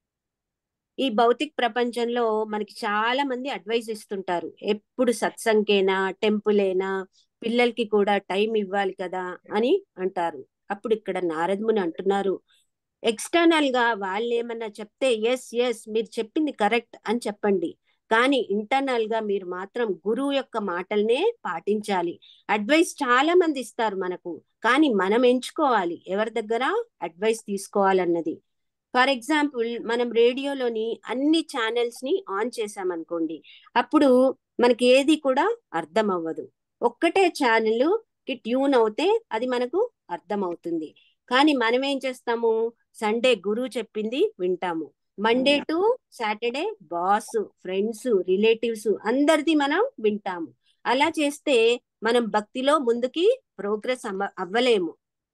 ఈ భౌతిక ప్రపంచంలో మనకి చాలా మంది అడ్వైస్ ఇస్తుంటారు ఎప్పుడు సత్సంగేనా టెంపులేనా పిల్లలకి కూడా టైం ఇవ్వాలి కదా అని అంటారు అప్పుడు ఇక్కడ నారదముని అంటున్నారు ఎక్స్టర్నల్ గా వాళ్ళు ఏమన్నా చెప్తే ఎస్ ఎస్ మీరు చెప్పింది కరెక్ట్ అని చెప్పండి కానీ ఇంటర్నల్ గా మీరు మాత్రం గురువు యొక్క మాటల్నే పాటించాలి అడ్వైస్ చాలా మంది ఇస్తారు మనకు కానీ మనం ఎంచుకోవాలి ఎవరి దగ్గర అడ్వైస్ తీసుకోవాలన్నది ఫర్ ఎగ్జాంపుల్ మనం రేడియోలోని అన్ని ఛానల్స్ ని ఆన్ చేసామనుకోండి అప్పుడు మనకి ఏది కూడా అర్థం అవ్వదు ఒక్కటే ఛానల్ కి ట్యూన్ అవుతే అది మనకు అర్థం అవుతుంది కానీ మనం ఏం చేస్తాము సండే గురువు చెప్పింది వింటాము Monday to Saturday boss friends relatives అందరిది మనం వింటాము అలా చేస్తే మనం భక్తిలో ముందుకి ప్రోగ్రెస్ అవ్వలేము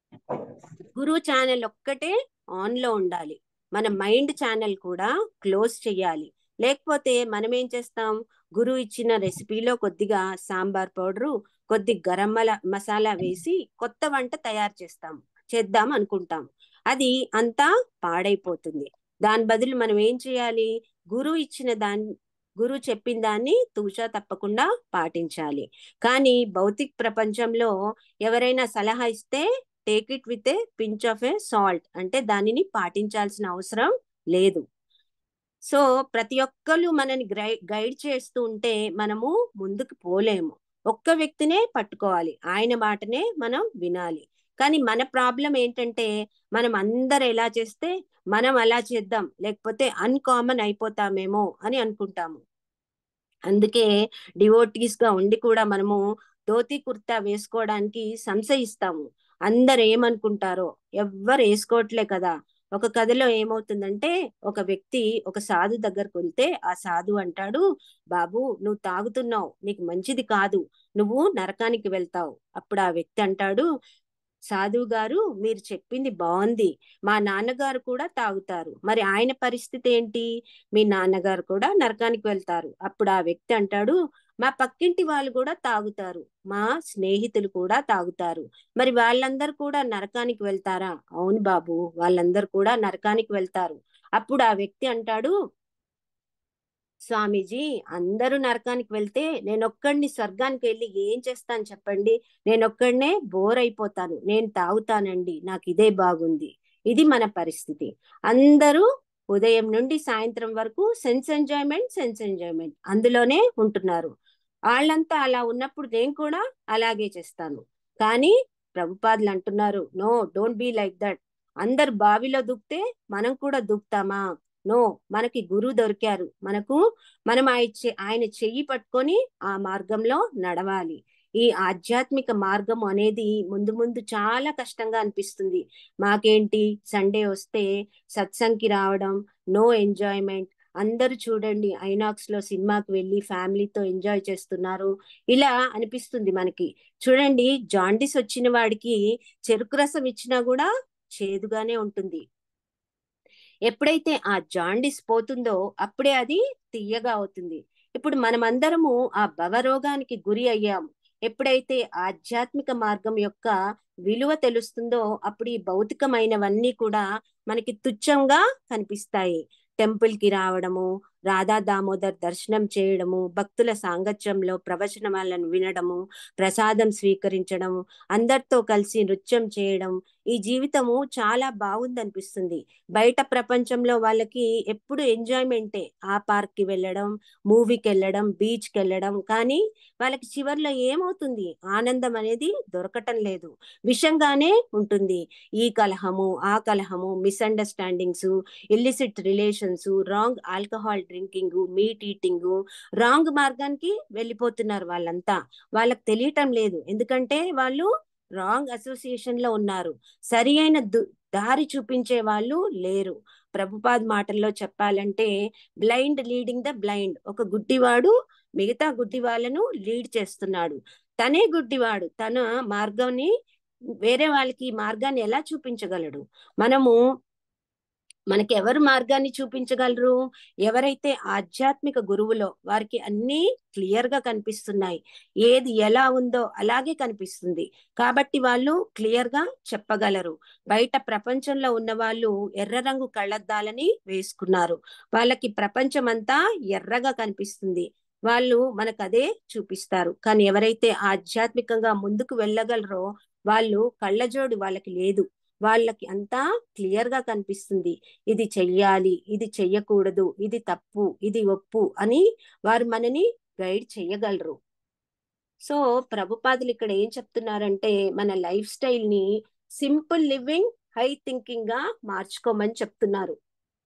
గురువు ఛానల్ ఒక్కటే ఆన్ లో ఉండాలి మన మైండ్ ఛానల్ కూడా క్లోజ్ చేయాలి లేకపోతే మనం ఏం చేస్తాం గురువు ఇచ్చిన రెసిపీలో కొద్దిగా సాంబార్ పౌడరు కొద్ది గరం మసాలా వేసి కొత్త వంట తయారు చేస్తాం చేద్దాం అనుకుంటాం అది అంతా పాడైపోతుంది దాని బదులు మనం ఏం చేయాలి గురువు ఇచ్చిన దాన్ని గురువు చెప్పిన దాన్ని తూచా తప్పకుండా పాటించాలి కానీ భౌతిక ప్రపంచంలో ఎవరైనా సలహా ఇస్తే take it with a pinch of a salt అంటే దానిని పాటించాల్సిన అవసరం లేదు సో ప్రతి ఒక్కరు మనని గైడ్ చేస్తూ ఉంటే మనము ముందుకు పోలేము ఒక్క వ్యక్తినే పట్టుకోవాలి ఆయన మాటనే మనం వినాలి కానీ మన ప్రాబ్లం ఏంటంటే మనం అందరు ఎలా చేస్తే మనం అలా చేద్దాం లేకపోతే అన్కామన్ అయిపోతామేమో అని అనుకుంటాము అందుకే డివోటీస్ గా ఉండి కూడా మనము ధోతి కుర్తా వేసుకోవడానికి సంశయిస్తాము అందరు ఏమనుకుంటారో ఎవ్వరు వేసుకోవట్లే కదా ఒక కథలో ఏమవుతుందంటే ఒక వ్యక్తి ఒక సాధు దగ్గరకు వెళ్తే ఆ సాధు అంటాడు బాబు నువ్వు తాగుతున్నావు నీకు మంచిది కాదు నువ్వు నరకానికి వెళ్తావు అప్పుడు ఆ వ్యక్తి అంటాడు సాధువు గారు మీరు చెప్పింది బాగుంది మా నాన్నగారు కూడా తాగుతారు మరి ఆయన పరిస్థితి ఏంటి మీ నాన్నగారు కూడా నరకానికి వెళ్తారు అప్పుడు ఆ వ్యక్తి అంటాడు మా పక్కింటి వాళ్ళు కూడా తాగుతారు మా స్నేహితులు కూడా తాగుతారు మరి వాళ్ళందరూ కూడా నరకానికి వెళ్తారా అవును బాబు వాళ్ళందరూ కూడా నరకానికి వెళ్తారు అప్పుడు ఆ వ్యక్తి అంటాడు స్వామీజీ అందరూ నరకానికి వెళ్తే నేను ఒక్కడిని స్వర్గానికి వెళ్ళి ఏం చేస్తాను చెప్పండి నేను ఒక్కడనే బోర్ అయిపోతాను నేను తాగుతానండి నాకు ఇదే బాగుంది ఇది మన పరిస్థితి అందరూ ఉదయం నుండి సాయంత్రం వరకు సెన్స్ ఎంజాయ్మెంట్ సెన్స్ ఎంజాయ్మెంట్ అందులోనే ఉంటున్నారు వాళ్ళంతా అలా ఉన్నప్పుడు నేను కూడా అలాగే చేస్తాను కానీ ప్రభుపాదులు అంటున్నారు no don't be like that అందరు బావిలో దూకితే మనం కూడా దూకుతామా నో మనకి గురువు దొరికారు మనకు మనం ఆయన ఆయన చెయ్యి పట్టుకొని ఆ మార్గంలో నడవాలి ఈ ఆధ్యాత్మిక మార్గం అనేది ముందు ముందు చాలా కష్టంగా అనిపిస్తుంది మాకేంటి సండే వస్తే సత్సంగ్కి రావడం నో ఎంజాయ్మెంట్ అందరూ చూడండి ఐనాక్స్ లో సినిమాకి వెళ్ళి ఫ్యామిలీతో ఎంజాయ్ చేస్తున్నారు ఇలా అనిపిస్తుంది మనకి చూడండి జాండిస్ వచ్చిన వాడికి చెరుకు రసం ఇచ్చినా కూడా చేదుగానే ఉంటుంది ఎప్పుడైతే ఆ జాండిస్ పోతుందో అప్పుడే అది తీయగా అవుతుంది ఇప్పుడు మనమందరము ఆ భవరోగానికి గురి అయ్యాము ఎప్పుడైతే ఆధ్యాత్మిక మార్గం యొక్క విలువ తెలుస్తుందో అప్పుడు ఈ భౌతికమైనవన్నీ కూడా మనకి తుచ్చంగా కనిపిస్తాయి టెంపుల్ కి రావడము రాధా దామోదర్ దర్శనం చేయడము భక్తుల సాంగత్యంలో ప్రవచనాలను వినడము ప్రసాదం స్వీకరించడం అందరితో కలిసి నృత్యం చేయడం ఈ జీవితము చాలా బాగుంది అనిపిస్తుంది బయట ప్రపంచంలో వాళ్ళకి ఎప్పుడు ఎంజాయ్మెంటే ఆ పార్క్ కి వెళ్ళడం మూవీకి వెళ్ళడం బీచ్ కి వెళ్ళడం కానీ వాళ్ళకి చివర్లో ఏమవుతుంది ఆనందం అనేది దొరకటం లేదు విషంగానే ఉంటుంది ఈ కలహము ఆ కలహము misunderstandings illicit relations wrong alcohol drinking meat eating wrong మార్గానికి వెళ్ళిపోతున్నారు వాళ్ళంతా వాళ్ళకి తెలియటం లేదు ఎందుకంటే వాళ్ళు రాంగ్ అసోసియేషన్ లో ఉన్నారు సరి అయిన దారి చూపించే వాళ్ళు లేరు ప్రభుపాద్ మాటల్లో చెప్పాలంటే బ్లైండ్ లీడింగ్ ద బ్లైండ్ ఒక గుడ్డివాడు మిగతా గుడ్డి వాళ్ళను లీడ్ చేస్తున్నాడు తనే గుడ్డివాడు తన మార్గాన్ని వేరే వాళ్ళకి మార్గాన్ని ఎలా చూపించగలడు మనము మనకి ఎవరు మార్గాన్ని చూపించగలరు ఎవరైతే ఆధ్యాత్మిక గురువులో వారికి అన్నీ క్లియర్ గా కనిపిస్తున్నాయి ఏది ఎలా ఉందో అలాగే కనిపిస్తుంది కాబట్టి వాళ్ళు క్లియర్ గా చెప్పగలరు బయట ప్రపంచంలో ఉన్న వాళ్ళు ఎర్ర రంగు కళ్ళద్దాలని వేసుకున్నారు వాళ్ళకి ప్రపంచం అంతా ఎర్రగా కనిపిస్తుంది వాళ్ళు మనకు అదే చూపిస్తారు కానీ ఎవరైతే ఆధ్యాత్మికంగా ముందుకు వెళ్ళగలరో వాళ్ళు కళ్ళజోడు వాళ్ళకి లేదు వాళ్ళకి అంతా క్లియర్ గా కనిపిస్తుంది ఇది చెయ్యాలి ఇది చెయ్యకూడదు ఇది తప్పు ఇది ఒప్పు అని వారు మనని గైడ్ చెయ్యగలరు సో ప్రభుపాదులు ఇక్కడ ఏం చెప్తున్నారంటే మన లైఫ్ స్టైల్ ని సింపుల్ లివింగ్ హై థింకింగ్ గా మార్చుకోమని చెప్తున్నారు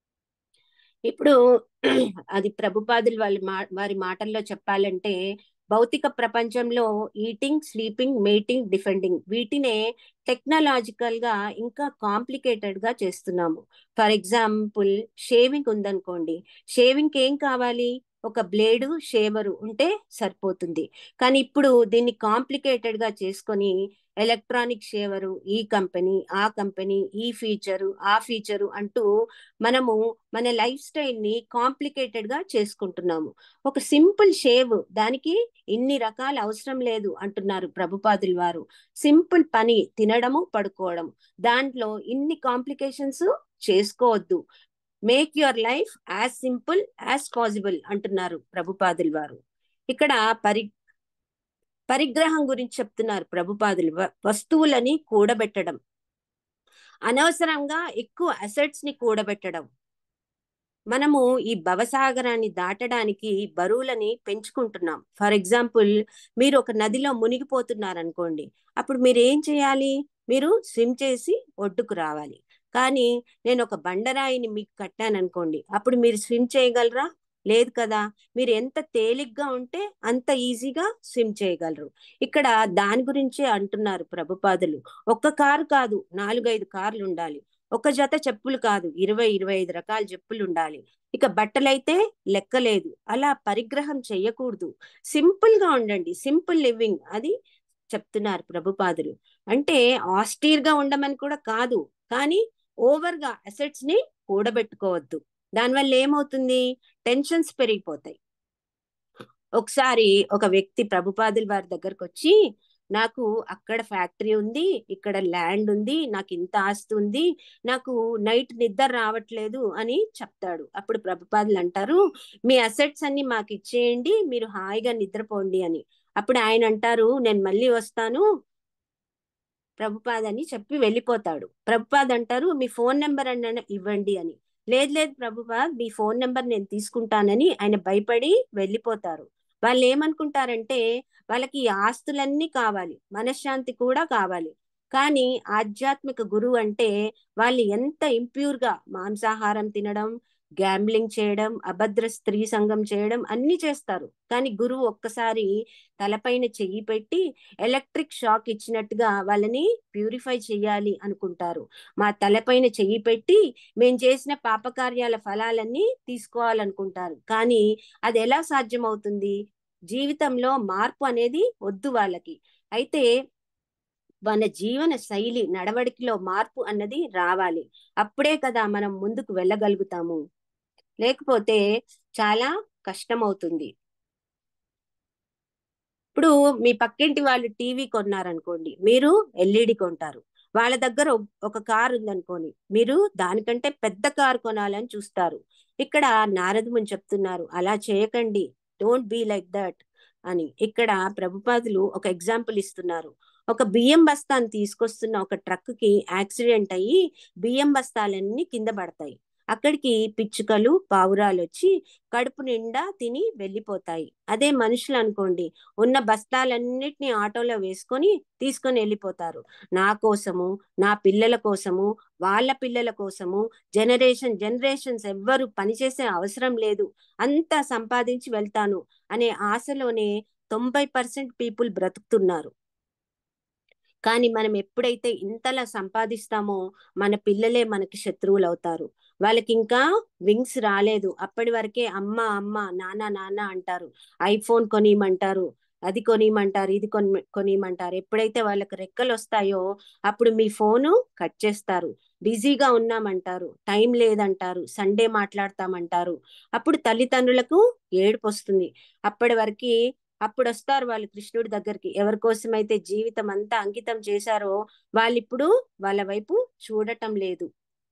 ఇప్పుడు అది ప్రభుపాదులు వాళ్ళ మా వారి మాటల్లో చెప్పాలంటే భౌతిక ప్రపంచంలో ఈటింగ్ స్లీపింగ్ మేటింగ్ డిఫెండింగ్ వీటినే టెక్నాలజికల్ గా ఇంకా కాంప్లికేటెడ్ గా చేస్తున్నాము ఫర్ ఎగ్జాంపుల్ షేవింగ్ ఉందనుకోండి షేవింగ్ ఏం కావాలి ఒక బ్లేడు షేవరు ఉంటే సరిపోతుంది కానీ ఇప్పుడు దీన్ని కాంప్లికేటెడ్ గా చేసుకొని ఎలక్ట్రానిక్ షేవరు ఈ కంపెనీ ఆ కంపెనీ ఈ ఫీచరు ఆ ఫీచరు అంటూ మనము మన లైఫ్ స్టైల్ ని కాంప్లికేటెడ్ గా చేసుకుంటున్నాము ఒక సింపుల్ షేవ్ దానికి ఇన్ని రకాల అవసరం లేదు అంటున్నారు ప్రభుపాదులు వారు సింపుల్ పని తినడము పడుకోవడం దాంట్లో ఇన్ని కాంప్లికేషన్స్ చేసుకోవద్దు make your life as simple as possible అంటున్నారు ప్రభుపాదులు వారు ఇక్కడ పరి పరిగ్రహం గురించి చెప్తున్నారు ప్రభుపాదులు వస్తువులని కూడబెట్టడం అనవసరంగా ఎక్కువ అసెట్స్ ని కూడబెట్టడం మనము ఈ భవసాగరాన్ని దాటడానికి బరువులని పెంచుకుంటున్నాం ఫర్ ఎగ్జాంపుల్ మీరు ఒక నదిలో మునిగిపోతున్నారు అనుకోండి అప్పుడు మీరు ఏం చేయాలి మీరు స్విమ్ చేసి ఒడ్డుకు రావాలి కానీ నేను ఒక బండరాయిని మీకు కట్టాను అనుకోండి అప్పుడు మీరు స్విమ్ చేయగలరా లేదు కదా మీరు ఎంత తేలిగ్గా ఉంటే అంత ఈజీగా స్విమ్ చేయగలరు ఇక్కడ దాని గురించే అంటున్నారు ప్రభుపాదులు ఒక్క కారు కాదు నాలుగైదు కార్లు ఉండాలి ఒక జత చెప్పులు కాదు ఇరవై ఇరవై ఐదు రకాల చెప్పులు ఉండాలి ఇక బట్టలైతే లెక్కలేదు అలా పరిగ్రహం చెయ్యకూడదు సింపుల్ గా ఉండండి సింపుల్ లివింగ్ అది చెప్తున్నారు ప్రభుపాదులు అంటే ఆస్టీర్ గా ఉండమని కూడా కాదు కానీ ఓవర్ గా అసెట్స్ ని కూడబెట్టుకోవద్దు దానివల్ల ఏమవుతుంది టెన్షన్స్ పెరిగిపోతాయి ఒకసారి ఒక వ్యక్తి ప్రభుపాదుల వారి దగ్గరకు వచ్చి నాకు అక్కడ ఫ్యాక్టరీ ఉంది ఇక్కడ ల్యాండ్ ఉంది నాకు ఇంత ఆస్తి ఉంది నాకు నైట్ నిద్ర రావట్లేదు అని చెప్తాడు అప్పుడు ప్రభుపాదులు అంటారు మీ అసెట్స్ అన్ని మాకు ఇచ్చేయండి మీరు హాయిగా నిద్రపోండి అని అప్పుడు ఆయన అంటారు నేను మళ్ళీ వస్తాను ప్రభుపాద్ అని చెప్పి వెళ్ళిపోతాడు ప్రభుపాద్ అంటారు మీ ఫోన్ నెంబర్ అన్న ఇవ్వండి అని లేదు లేదు ప్రభుపాద్ మీ ఫోన్ నెంబర్ నేను తీసుకుంటానని ఆయన భయపడి వెళ్ళిపోతారు వాళ్ళు ఏమనుకుంటారంటే వాళ్ళకి ఈ ఆస్తులన్నీ కావాలి మనశ్శాంతి కూడా కావాలి కానీ ఆధ్యాత్మిక గురువు అంటే వాళ్ళు ఎంత ఇంప్యూర్ గా మాంసాహారం తినడం గ్యాంబ్లింగ్ చేయడం అభద్ర స్త్రీ సంఘం చేయడం అన్ని చేస్తారు కానీ గురువు ఒక్కసారి తలపైన చెయ్యి పెట్టి ఎలక్ట్రిక్ షాక్ ఇచ్చినట్టుగా వాళ్ళని ప్యూరిఫై చేయాలి అనుకుంటారు మా తలపైన చెయ్యి పెట్టి మేం చేసిన పాపకార్యాల ఫలాలన్నీ తీసుకోవాలనుకుంటారు కానీ అది ఎలా సాధ్యమవుతుంది జీవితంలో మార్పు అనేది వద్దు వాళ్ళకి అయితే మన జీవన శైలి నడవడికలో మార్పు అన్నది రావాలి అప్పుడే కదా మనం ముందుకు వెళ్ళగలుగుతాము లేకపోతే చాలా కష్టం అవుతుంది ఇప్పుడు మీ పక్కింటి వాళ్ళు టీవీ కొన్నారనుకోండి మీరు ఎల్ఈడి కొంటారు వాళ్ళ దగ్గర ఒక కారు ఉందనుకోని మీరు దానికంటే పెద్ద కారు కొనాలని చూస్తారు ఇక్కడ నారదముని చెప్తున్నారు అలా చేయకండి డోంట్ బీ లైక్ దట్ అని ఇక్కడ ప్రభుపాదులు ఒక ఎగ్జాంపుల్ ఇస్తున్నారు ఒక బియ్యం బస్తాను తీసుకొస్తున్న ఒక ట్రక్ కి యాక్సిడెంట్ అయ్యి బియ్యం బస్తాలన్నీ కింద పడతాయి అక్కడికి పిచ్చుకలు పావురాలు వచ్చి కడుపు నిండా తిని వెళ్ళిపోతాయి అదే మనుషులు అనుకోండి ఉన్న బస్తాలన్నిటిని ఆటోలో వేసుకొని తీసుకొని వెళ్ళిపోతారు నా కోసము నా పిల్లల కోసము వాళ్ళ పిల్లల కోసము జనరేషన్ జనరేషన్స్ ఎవ్వరు పనిచేసే అవసరం లేదు అంతా సంపాదించి వెళ్తాను అనే ఆశలోనే తొంభై పర్సెంట్ పీపుల్ బ్రతుకుతున్నారు కానీ మనం ఎప్పుడైతే ఇంతలా సంపాదిస్తామో మన పిల్లలే మనకి శత్రువులు అవుతారు వాళ్ళకి ఇంకా వింగ్స్ రాలేదు అప్పటి వరకే అమ్మ అమ్మ నాన్న నాన్న అంటారు ఐఫోన్ కొనియమంటారు అది కొనియమంటారు ఇది కొని కొనియమంటారు ఎప్పుడైతే వాళ్ళకి రెక్కలు వస్తాయో అప్పుడు మీ ఫోను కట్ చేస్తారు బిజీగా ఉన్నామంటారు టైం లేదంటారు సండే మాట్లాడతామంటారు అప్పుడు తల్లిదండ్రులకు ఏడుపు వస్తుంది అప్పటి వరకు అప్పుడు వస్తారు వాళ్ళు కృష్ణుడి దగ్గరికి ఎవరి కోసమైతే జీవితం అంతా అంకితం చేశారో వాళ్ళు ఇప్పుడు వాళ్ళ వైపు చూడటం లేదు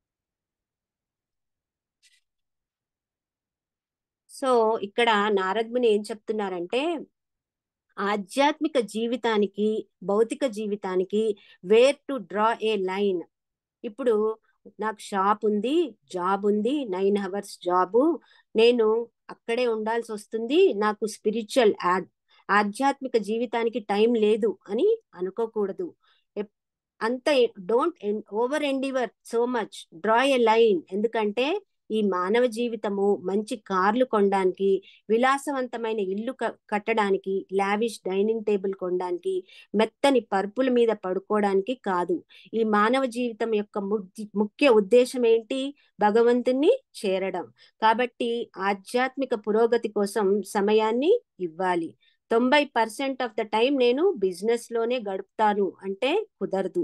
సో ఇక్కడ నారద్ముని ఏం చెప్తున్నారంటే ఆధ్యాత్మిక జీవితానికి భౌతిక జీవితానికి where to draw a line ఇప్పుడు నాకు షాప్ ఉంది జాబ్ ఉంది నైన్ అవర్స్ జాబు నేను అక్కడే ఉండాల్సి వస్తుంది నాకు స్పిరిచువల్ ఆధ్యాత్మిక జీవితానికి టైం లేదు అని అనుకోకూడదు అంత don't over endeavour so much draw a line ఎందుకంటే ఈ మానవ జీవితము మంచి కార్లు కొనడానికి విలాసవంతమైన ఇల్లు కట్టడానికి లావిష్ డైనింగ్ టేబుల్ కొనడానికి మెత్తని పరుపుల మీద పడుకోవడానికి కాదు ఈ మానవ జీవితం యొక్క ముఖ్య ఉద్దేశం ఏంటి భగవంతుని చేరడం కాబట్టి ఆధ్యాత్మిక పురోగతి కోసం సమయాన్ని ఇవ్వాలి తొంభై పర్సెంట్ ఆఫ్ ద టైం నేను బిజినెస్ లోనే గడుపుతాను అంటే కుదరదు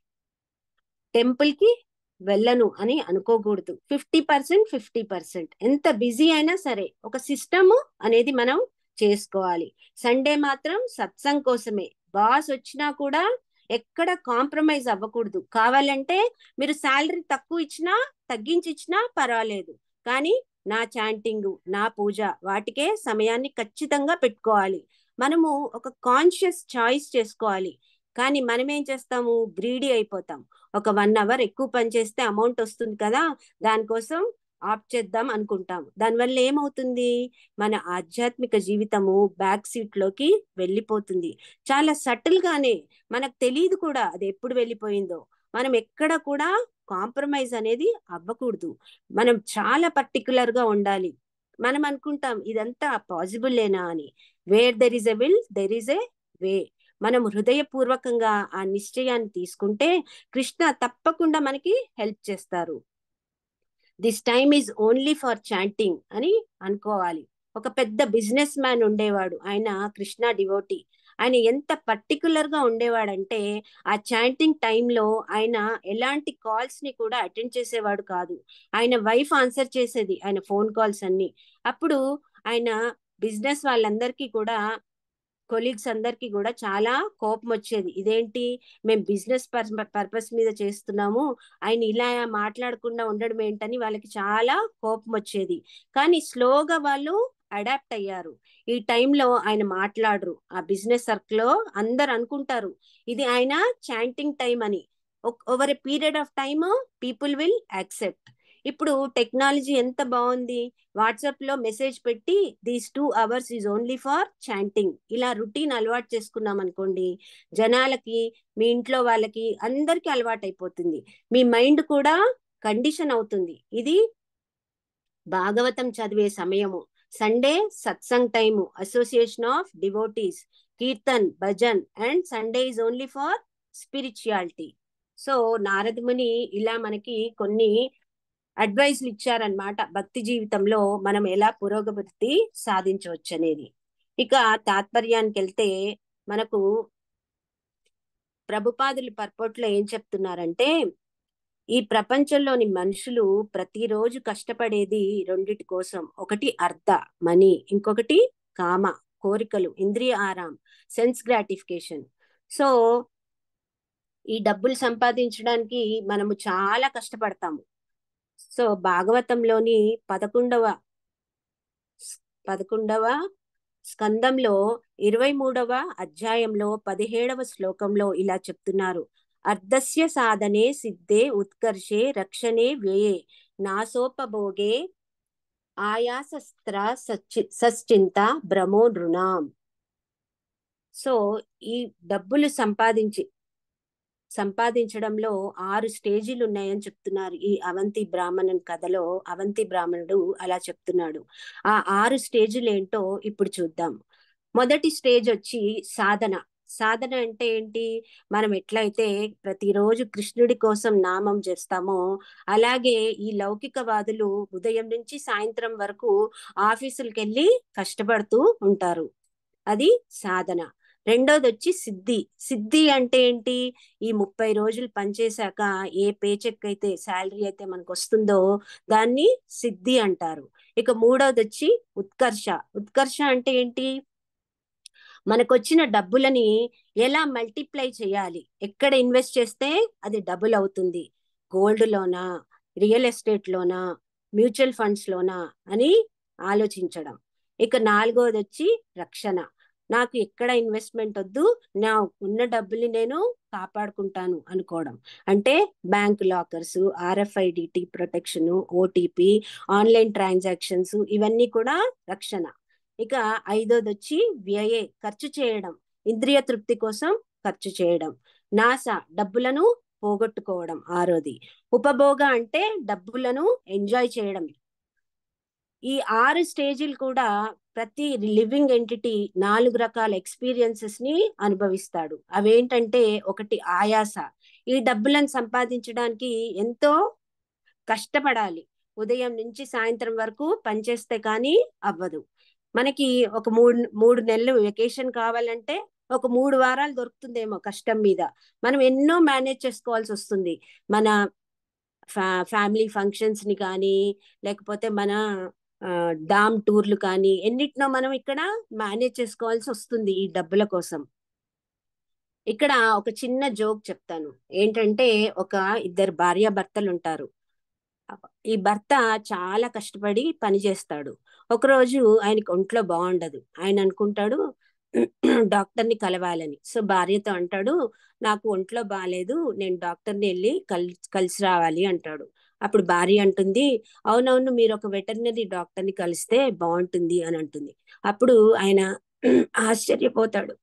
టెంపుల్ కి వెళ్ళను అని అనుకోకూడదు ఫిఫ్టీ పర్సెంట్ ఫిఫ్టీ పర్సెంట్ ఎంత బిజీ అయినా సరే ఒక సిస్టమ్ అనేది మనం చేసుకోవాలి సండే మాత్రం సత్సంగ్ కోసమే బాస్ వచ్చినా కూడా ఎక్కడ కాంప్రమైజ్ అవ్వకూడదు కావాలంటే మీరు శాలరీ తక్కువ ఇచ్చినా తగ్గించి ఇచ్చినా పర్వాలేదు కానీ నా చాంటింగ్ నా పూజ వాటికే సమయాన్ని ఖచ్చితంగా పెట్టుకోవాలి మనము ఒక కాన్షియస్ చాయిస్ చేసుకోవాలి కానీ మనం ఏం చేస్తాము గ్రీడీ అయిపోతాం ఒక వన్ అవర్ ఎక్కువ పని చేస్తే అమౌంట్ వస్తుంది కదా దానికోసం ఆప్ చేద్దాం అనుకుంటాం దానివల్ల ఏమవుతుంది మన ఆధ్యాత్మిక జీవితము బ్యాక్ సీట్ లోకి వెళ్ళిపోతుంది చాలా సటిల్ గానే మనకు తెలియదు కూడా అది ఎప్పుడు వెళ్ళిపోయిందో మనం ఎక్కడ కూడా కాంప్రమైజ్ అనేది అవ్వకూడదు మనం చాలా పర్టికులర్ గా ఉండాలి మనం అనుకుంటాం ఇదంతా పాసిబుల్ లేనా అని where there is a will there is a way మనం హృదయపూర్వకంగా ఆ నిశ్చయాన్ని తీసుకుంటే కృష్ణ తప్పకుండా మనకి హెల్ప్ చేస్తారు this time is only for chanting అని అనుకోవాలి ఒక పెద్ద బిజినెస్ మ్యాన్ ఉండేవాడు ఆయన కృష్ణ డివోటీ ఆయన ఎంత పర్టికులర్ గా ఉండేవాడంటే ఆ చాంటింగ్ టైంలో ఆయన ఎలాంటి కాల్స్ ని కూడా అటెండ్ చేసేవాడు కాదు ఆయన వైఫ్ ఆన్సర్ చేసేది ఆయన ఫోన్ కాల్స్ అన్ని అప్పుడు ఆయన బిజినెస్ వాళ్ళందరికీ కూడా కొలీగ్స్ అందరికి కూడా చాలా కోపం వచ్చేది ఇదేంటి మేము బిజినెస్ పర్పస్ మీద చేస్తున్నాము ఆయన ఇలా మాట్లాడకుండా ఉండడం ఏంటని వాళ్ళకి చాలా కోపం వచ్చేది కానీ స్లోగా వాళ్ళు అడాప్ట్ అయ్యారు ఈ టైంలో ఆయన మాట్లాడరు ఆ బిజినెస్ సర్కిల్ లో అందరు అనుకుంటారు ఇది ఆయన చాంటింగ్ టైం అని over a period of time people will accept ఇప్పుడు టెక్నాలజీ ఎంత బాగుంది వాట్సాప్ లో మెసేజ్ పెట్టి these two hours is only for chanting ఇలా రుటీన్ అలవాటు చేసుకున్నాం అనుకోండి జనాలకి మీ ఇంట్లో వాళ్ళకి అందరికి అలవాటు అయిపోతుంది మీ మైండ్ కూడా కండిషన్ అవుతుంది ఇది భాగవతం చదివే సమయము Sunday satsang time association of devotees kirtan bhajan and Sunday is only for spirituality so Naradamuni ఇలా మనకి కొన్ని అడ్వైస్లు ఇచ్చారనమాట భక్తి జీవితంలో మనం ఎలా పురోగతి సాధించవచ్చు అనేది ఇక తాత్పర్యానికి వెళ్తే మనకు ప్రభుపాదులు పర్పోట్లో ఏం చెప్తున్నారంటే ఈ ప్రపంచంలోని మనుషులు ప్రతిరోజు కష్టపడేది రెండిటి కోసం ఒకటి అర్థ మనీ ఇంకొకటి కామ కోరికలు ఇంద్రియ ఆరాం సెన్స్ గ్రాటిఫికేషన్ సో ఈ డబ్బులు సంపాదించడానికి మనము చాలా కష్టపడతాము సో భాగవతంలోని పదకొండవ పదకొండవ స్కందంలో ఇరవై మూడవ అధ్యాయంలో పదిహేడవ శ్లోకంలో ఇలా చెప్తున్నారు అర్ధస్య సాధనే సిద్ధే ఉత్కర్షే రక్షణే వ్యయే నాసోపభోగే ఆయాసస్త్ర సచ్చి సశ్చింత భ్రమో నృణాం సో ఈ డబ్బులు సంపాదించి సంపాదించడంలో ఆరు స్టేజీలు ఉన్నాయని చెప్తున్నారు ఈ అవంతి బ్రాహ్మణన్ కథలో అవంతి బ్రాహ్మణుడు అలా చెప్తున్నాడు ఆ ఆరు స్టేజీలు ఏంటో ఇప్పుడు చూద్దాం మొదటి స్టేజ్ వచ్చి సాధన సాధన అంటే ఏంటి మనం ఎట్లయితే ప్రతిరోజు కృష్ణుడి కోసం నామం చేస్తామో అలాగే ఈ లౌకికవాదులు ఉదయం నుంచి సాయంత్రం వరకు ఆఫీసులకు వెళ్ళి కష్టపడుతూ ఉంటారు అది సాధన రెండోది వచ్చి సిద్ధి సిద్ధి అంటే ఏంటి ఈ ముప్పై రోజులు పనిచేశాక ఏ పేచెక్ అయితే శాలరీ అయితే మనకు వస్తుందో దాన్ని సిద్ధి అంటారు ఇక మూడోది వచ్చి ఉత్కర్ష ఉత్కర్ష అంటే ఏంటి మనకొచ్చిన డబ్బులని ఎలా మల్టిప్లై చేయాలి ఎక్కడ ఇన్వెస్ట్ చేస్తే అది డబుల్ అవుతుంది గోల్డ్ లోనా రియల్ ఎస్టేట్ లోనా మ్యూచువల్ ఫండ్స్ లోనా అని ఆలోచించడం ఇక నాలుగోది వచ్చి రక్షణ నాకు ఎక్కడ ఇన్వెస్ట్మెంట్ వద్దు నా ఉన్న డబ్బుని నేను కాపాడుకుంటాను అనుకోవడం అంటే బ్యాంక్ లాకర్స్ ఆర్ఎఫ్ఐడిటి ప్రొటెక్షన్ ఓటీపీ ఆన్లైన్ ట్రాన్సాక్షన్స్ ఇవన్నీ కూడా రక్షణ ఇక ఐదోది వచ్చి వ్యయే ఖర్చు చేయడం ఇంద్రియ తృప్తి కోసం ఖర్చు చేయడం నాస డబ్బులను పోగొట్టుకోవడం ఆరోది ఉపభోగ అంటే డబ్బులను ఎంజాయ్ చేయడం ఈ ఆరు స్టేజీలు కూడా ప్రతి లివింగ్ ఎంటిటీ నాలుగు రకాల ఎక్స్పీరియన్సెస్ ని అనుభవిస్తాడు అవేంటంటే ఒకటి ఆయాస ఈ డబ్బులను సంపాదించడానికి ఎంతో కష్టపడాలి ఉదయం నుంచి సాయంత్రం వరకు పనిచేస్తే కానీ అవ్వదు మనకి ఒక మూడు మూడు నెలలు వెకేషన్ కావాలంటే ఒక మూడు వారాలు దొరుకుతుందేమో కష్టం మీద మనం ఎన్నో మేనేజ్ చేసుకోవాల్సి వస్తుంది మన ఫ్యా ఫ్యామిలీ ఫంక్షన్స్ ని కానీ లేకపోతే మన డామ్ టూర్లు కానీ ఎన్నిటినో మనం ఇక్కడ మేనేజ్ చేసుకోవాల్సి వస్తుంది ఈ డబ్బుల కోసం ఇక్కడ ఒక చిన్న జోక్ చెప్తాను ఏంటంటే ఒక ఇద్దరు భార్యాభర్తలు ఉంటారు ఈ భర్త చాలా కష్టపడి పని చేస్తాడు ఒకరోజు ఆయనకి ఒంట్లో బాగుండదు ఆయన అనుకుంటాడు డాక్టర్ని కలవాలని సో భార్యతో అంటాడు నాకు ఒంట్లో బాగాలేదు నేను డాక్టర్ని వెళ్ళి కల్ కలిసి రావాలి అంటాడు అప్పుడు భార్య అంటుంది అవునవును మీరు ఒక వెటర్నరీ డాక్టర్ని కలిస్తే బాగుంటుంది అని అంటుంది అప్పుడు ఆయన ఆశ్చర్యపోతాడు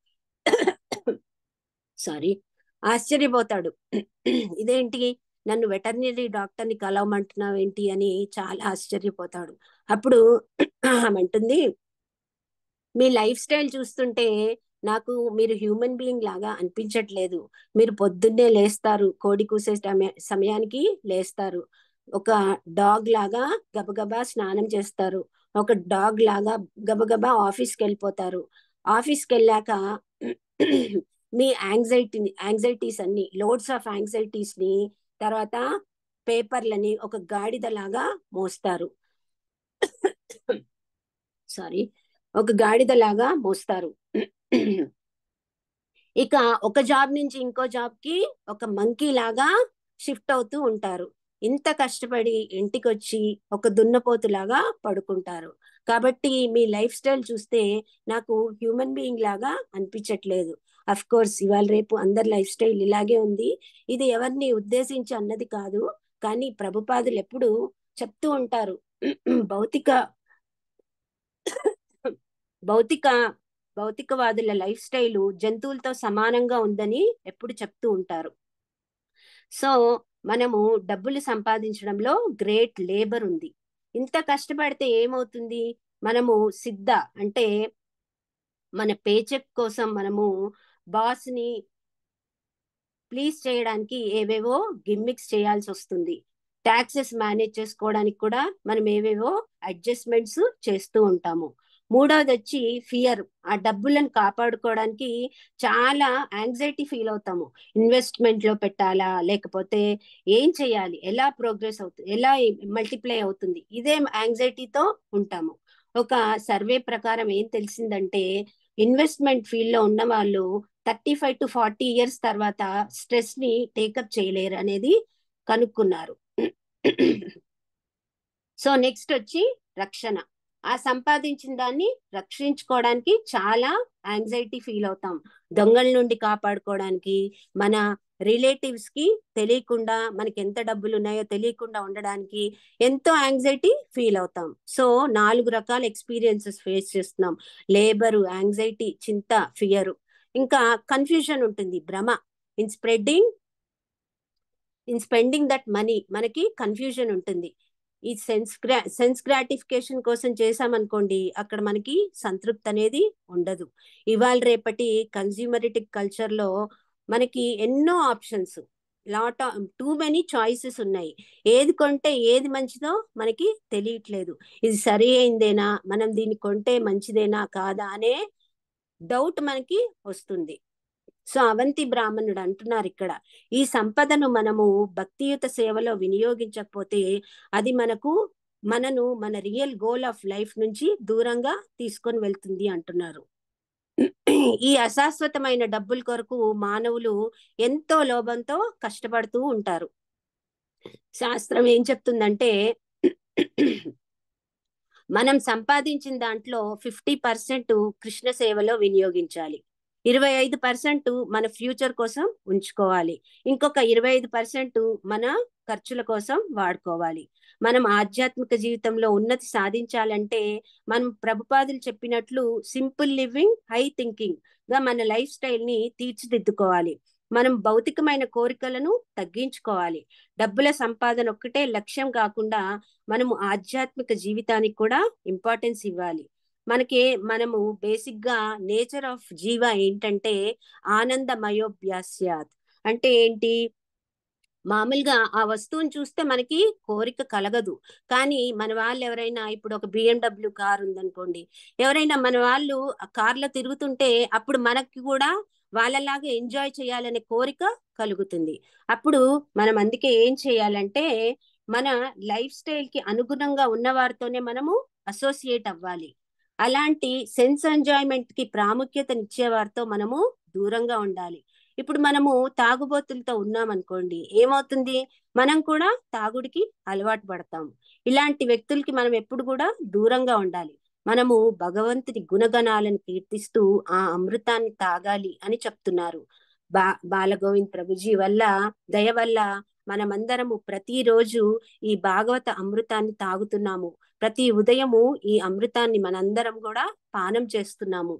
సారీ ఆశ్చర్యపోతాడు ఇదేంటి నన్ను వెటర్నరీ డాక్టర్ని కలవమంటున్నావు ఏంటి అని చాలా ఆశ్చర్యపోతాడు అప్పుడు అంటుంది మీ లైఫ్ స్టైల్ చూస్తుంటే నాకు మీరు హ్యూమన్ బీయింగ్ లాగా అనిపించట్లేదు మీరు పొద్దున్నే లేస్తారు కోడి కూసే సమయానికి లేస్తారు ఒక డాగ్ లాగా గబగబా స్నానం చేస్తారు ఒక డాగ్ లాగా గబగబా ఆఫీస్కి వెళ్ళిపోతారు ఆఫీస్కి వెళ్ళాక మీ యాంగ్జైటీ యాంగ్జైటీస్ అన్ని లోడ్స్ ఆఫ్ యాంగ్జైటీస్ ని తర్వాత పేపర్లని ఒక గాడిదలాగా మోస్తారు సారీ ఒక గాడిదలాగా మోస్తారు ఇక ఒక జాబ్ నుంచి ఇంకో జాబ్ కి ఒక మంకీ లాగా షిఫ్ట్ అవుతూ ఉంటారు ఇంత కష్టపడి ఇంటికి వచ్చి ఒక దున్నపోతు లాగా పడుకుంటారు కాబట్టి మీ లైఫ్ స్టైల్ చూస్తే నాకు హ్యూమన్ బీయింగ్ లాగా అనిపించట్లేదు అఫ్ కోర్స్ ఇవాళ రేపు అందరి లైఫ్ స్టైల్ ఇలాగే ఉంది ఇది ఎవరిని ఉద్దేశించి అన్నది కాదు కానీ ప్రభుపాదులు ఎప్పుడు చెప్తూ ఉంటారు భౌతిక భౌతిక భౌతికవాదుల లైఫ్ స్టైల్ జంతువులతో సమానంగా ఉందని ఎప్పుడు చెప్తూ ఉంటారు సో మనము డబ్బులు సంపాదించడంలో గ్రేట్ లేబర్ ఉంది ఇంత కష్టపడితే ఏమవుతుంది మనము సిద్ధ అంటే మన పేచెక్ కోసం మనము బాస్ ని ప్లీజ్ చేయడానికి ఏవేవో గిమ్మిక్స్ చేయాల్సి వస్తుంది ట్యాక్సెస్ మేనేజ్ చేసుకోవడానికి కూడా మనం ఏవేవో అడ్జస్ట్మెంట్స్ చేస్తూ ఉంటాము మూడవది వచ్చి ఫియర్ ఆ డబ్బులను కాపాడుకోవడానికి చాలా యాంగ్జైటీ ఫీల్ అవుతాము ఇన్వెస్ట్మెంట్ లో పెట్టాలా లేకపోతే ఏం చేయాలి ఎలా ప్రోగ్రెస్ అవుతుంది ఎలా మల్టిప్లై అవుతుంది ఇదే యాంగ్జైటీతో ఉంటాము ఒక సర్వే ప్రకారం ఏం తెలిసిందంటే ఇన్వెస్ట్మెంట్ ఫీల్డ్ లో ఉన్న వాళ్ళు thirty five to forty years తర్వాత స్ట్రెస్ ని టేకప్ చేయలేరు అనేది కనుక్కున్నారు సో నెక్స్ట్ వచ్చి రక్షణ ఆ సంపాదించిన దాన్ని రక్షించుకోవడానికి చాలా యాంగ్జైటీ ఫీల్ అవుతాం దొంగల నుండి కాపాడుకోవడానికి మన రిలేటివ్స్ కి తెలియకుండా మనకి ఎంత డబ్బులు ఉన్నాయో తెలియకుండా ఉండడానికి ఎంతో యాంగ్జైటీ ఫీల్ అవుతాం సో నాలుగు రకాల ఎక్స్పీరియన్సెస్ ఫేస్ చేస్తున్నాం లేబరు యాంగ్జైటీ చింత ఫియర్ ఇంకా కన్ఫ్యూజన్ ఉంటుంది భ్రమ in spreading in spending that money మనకి కన్ఫ్యూజన్ ఉంటుంది ఈ సెన్స్ గ్రా సెన్స్ గ్రాటిఫికేషన్ కోసం చేసామనుకోండి అక్కడ మనకి సంతృప్తి అనేది ఉండదు ఇవాళ రేపటి కన్జ్యూమరిటిక్ కల్చర్ లో మనకి ఎన్నో options lot too many choices ఉన్నాయి ఏది కొంటే ఏది మంచిదో మనకి తెలియట్లేదు ఇది సరి అయిందేనా మనం దీన్ని కొంటే మంచిదేనా కాదా అనే డౌట్ మనకి వస్తుంది సో అవంతి బ్రాహ్మణుడు అంటున్నారు ఇక్కడ ఈ సంపదను మనము భక్తియుత సేవలో వినియోగించకపోతే అది మనకు మనను మన రియల్ గోల్ ఆఫ్ లైఫ్ నుంచి దూరంగా తీసుకొని వెళ్తుంది అంటున్నారు ఈ అశాశ్వతమైన డబ్బుల కొరకు మానవులు ఎంతో లోభంతో కష్టపడుతూ ఉంటారు శాస్త్రం ఏం చెప్తుందంటే మనం సంపాదించిన దాంట్లో ఫిఫ్టీ పర్సెంట్ కృష్ణ సేవలో వినియోగించాలి ఇరవై ఐదు పర్సెంట్ మన ఫ్యూచర్ కోసం ఉంచుకోవాలి ఇంకొక ఇరవై ఐదు పర్సెంట్ మన ఖర్చుల కోసం వాడుకోవాలి మనం ఆధ్యాత్మిక జీవితంలో ఉన్నతి సాధించాలంటే మనం ప్రభుపాదులు చెప్పినట్లు సింపుల్ లివింగ్ హై థింకింగ్ గా మన లైఫ్ స్టైల్ ని తీర్చిదిద్దుకోవాలి మనం భౌతికమైన కోరికలను తగ్గించుకోవాలి డబ్బుల సంపాదన ఒక్కటే లక్ష్యం కాకుండా మనము ఆధ్యాత్మిక జీవితానికి కూడా ఇంపార్టెన్స్ ఇవ్వాలి మనకి మనము బేసిక్ గా నేచర్ ఆఫ్ జీవ ఏంటంటే ఆనందమయోభ్యాస్యాత్ అంటే ఏంటి మామూలుగా ఆ వస్తువుని చూస్తే మనకి కోరిక కలగదు కానీ మన వాళ్ళు ఎవరైనా ఇప్పుడు ఒక బిఎండబ్ల్యూ కార్ ఉందనుకోండి ఎవరైనా మన వాళ్ళు ఆ కార్లో తిరుగుతుంటే అప్పుడు మనకి కూడా వాళ్ళలాగా ఎంజాయ్ చేయాలనే కోరిక కలుగుతుంది అప్పుడు మనం అందుకే ఏం చేయాలంటే మన లైఫ్ స్టైల్ కి అనుగుణంగా ఉన్న వారితోనే మనము అసోసియేట్ అవ్వాలి అలాంటి సెన్స్ ఎంజాయ్మెంట్ కి ప్రాముఖ్యతనిచ్చే వారితో మనము దూరంగా ఉండాలి ఇప్పుడు మనము తాగుబోతులతో ఉన్నాం అనుకోండి ఏమవుతుంది మనం కూడా తాగుడికి అలవాటు పడతాము ఇలాంటి వ్యక్తులకి మనం ఎప్పుడు కూడా దూరంగా ఉండాలి మనము భగవంతుని గుణగణాలను కీర్తిస్తూ ఆ అమృతాన్ని తాగాలి అని చెప్తున్నారు బా బాలగోవింద్ ప్రభుజీ వల్ల దయ వల్ల మనమందరము ప్రతిరోజు ఈ భాగవత అమృతాన్ని తాగుతున్నాము ప్రతి ఉదయము ఈ అమృతాన్ని మనందరం కూడా పానం చేస్తున్నాము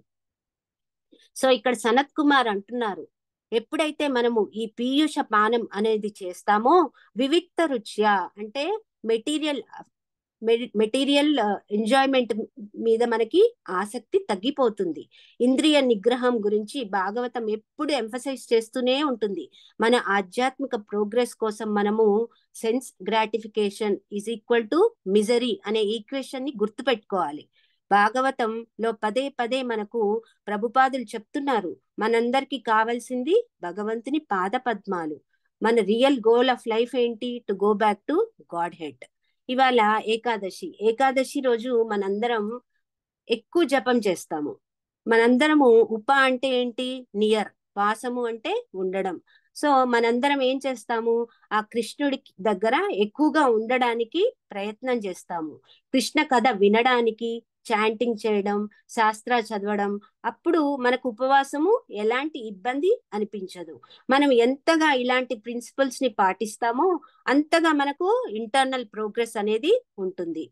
సో ఇక్కడ సనత్ కుమార్ అంటున్నారు ఎప్పుడైతే మనము ఈ పీయూష పానం అనేది చేస్తామో వివిక్త రుచ్య అంటే మెటీరియల్ మెటీరియల్ ఎంజాయ్మెంట్ మీద మనకి ఆసక్తి తగ్గిపోతుంది ఇంద్రియ నిగ్రహం గురించి భాగవతం ఎప్పుడు ఎంఫసైజ్ చేస్తూనే ఉంటుంది మన ఆధ్యాత్మిక ప్రోగ్రెస్ కోసం మనము sense gratification is equal to misery అనే ఈక్వేషన్ ని గుర్తుపెట్టుకోవాలి భాగవతంలో పదే పదే మనకు ప్రభుపాదులు చెప్తున్నారు మనందరికి కావాల్సింది భగవంతుని పాద పద్మాలు మన రియల్ గోల్ ఆఫ్ లైఫ్ ఏంటి to go back to Godhead ఇవాళ ఏకాదశి ఏకాదశి రోజు మనందరం ఎక్కువ జపం చేస్తాము మనందరము ఉప అంటే ఏంటి నియర్ వాసము అంటే ఉండడం సో మనందరం ఏం చేస్తాము ఆ కృష్ణుడి దగ్గర ఎక్కువగా ఉండడానికి ప్రయత్నం చేస్తాము కృష్ణ కథ వినడానికి చాంటింగ్ చేయడం శాస్త్ర చదవడం అప్పుడు మనకు ఉపవాసము ఎలాంటి ఇబ్బంది అనిపించదు మనం ఎంతగా ఇలాంటి ప్రిన్సిపల్స్ ని పాటిస్తామో అంతగా మనకు ఇంటర్నల్ ప్రోగ్రెస్ అనేది ఉంటుంది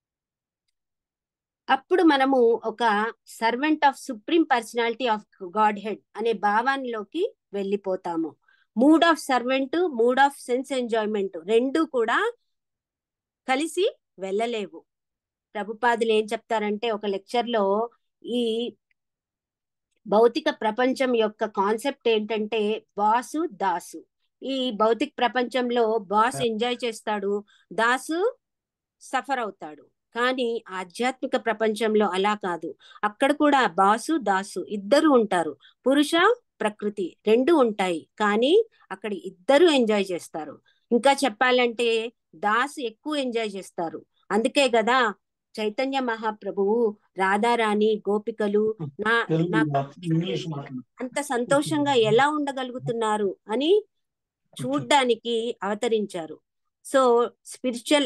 అప్పుడు మనము ఒక servant of supreme personality of Godhead అనే భావాన్నిలోకి వెళ్ళిపోతాము mood of servant mood of sense enjoyment రెండు కూడా కలిసి వెళ్ళలేవు ప్రభుపాదులు ఏం చెప్తారంటే ఒక లెక్చర్ లో ఈ భౌతిక ప్రపంచం యొక్క కాన్సెప్ట్ ఏంటంటే బాసు దాసు ఈ భౌతిక ప్రపంచంలో బాస్ ఎంజాయ్ చేస్తాడు దాసు సఫర్ అవుతాడు కానీ ఆధ్యాత్మిక ప్రపంచంలో అలా కాదు అక్కడ కూడా బాసు దాసు ఇద్దరు ఉంటారు పురుష ప్రకృతి రెండు ఉంటాయి కానీ అక్కడ ఇద్దరు ఎంజాయ్ చేస్తారు ఇంకా చెప్పాలంటే దాసు ఎక్కువ ఎంజాయ్ చేస్తారు అందుకే కదా చైతన్య మహాప్రభువు రాధారాణి గోపికలు నా నా అంత సంతోషంగా ఎలా ఉండగలుగుతున్నారు అని చూడ్డానికి అవతరించారు సో స్పిరిచువల్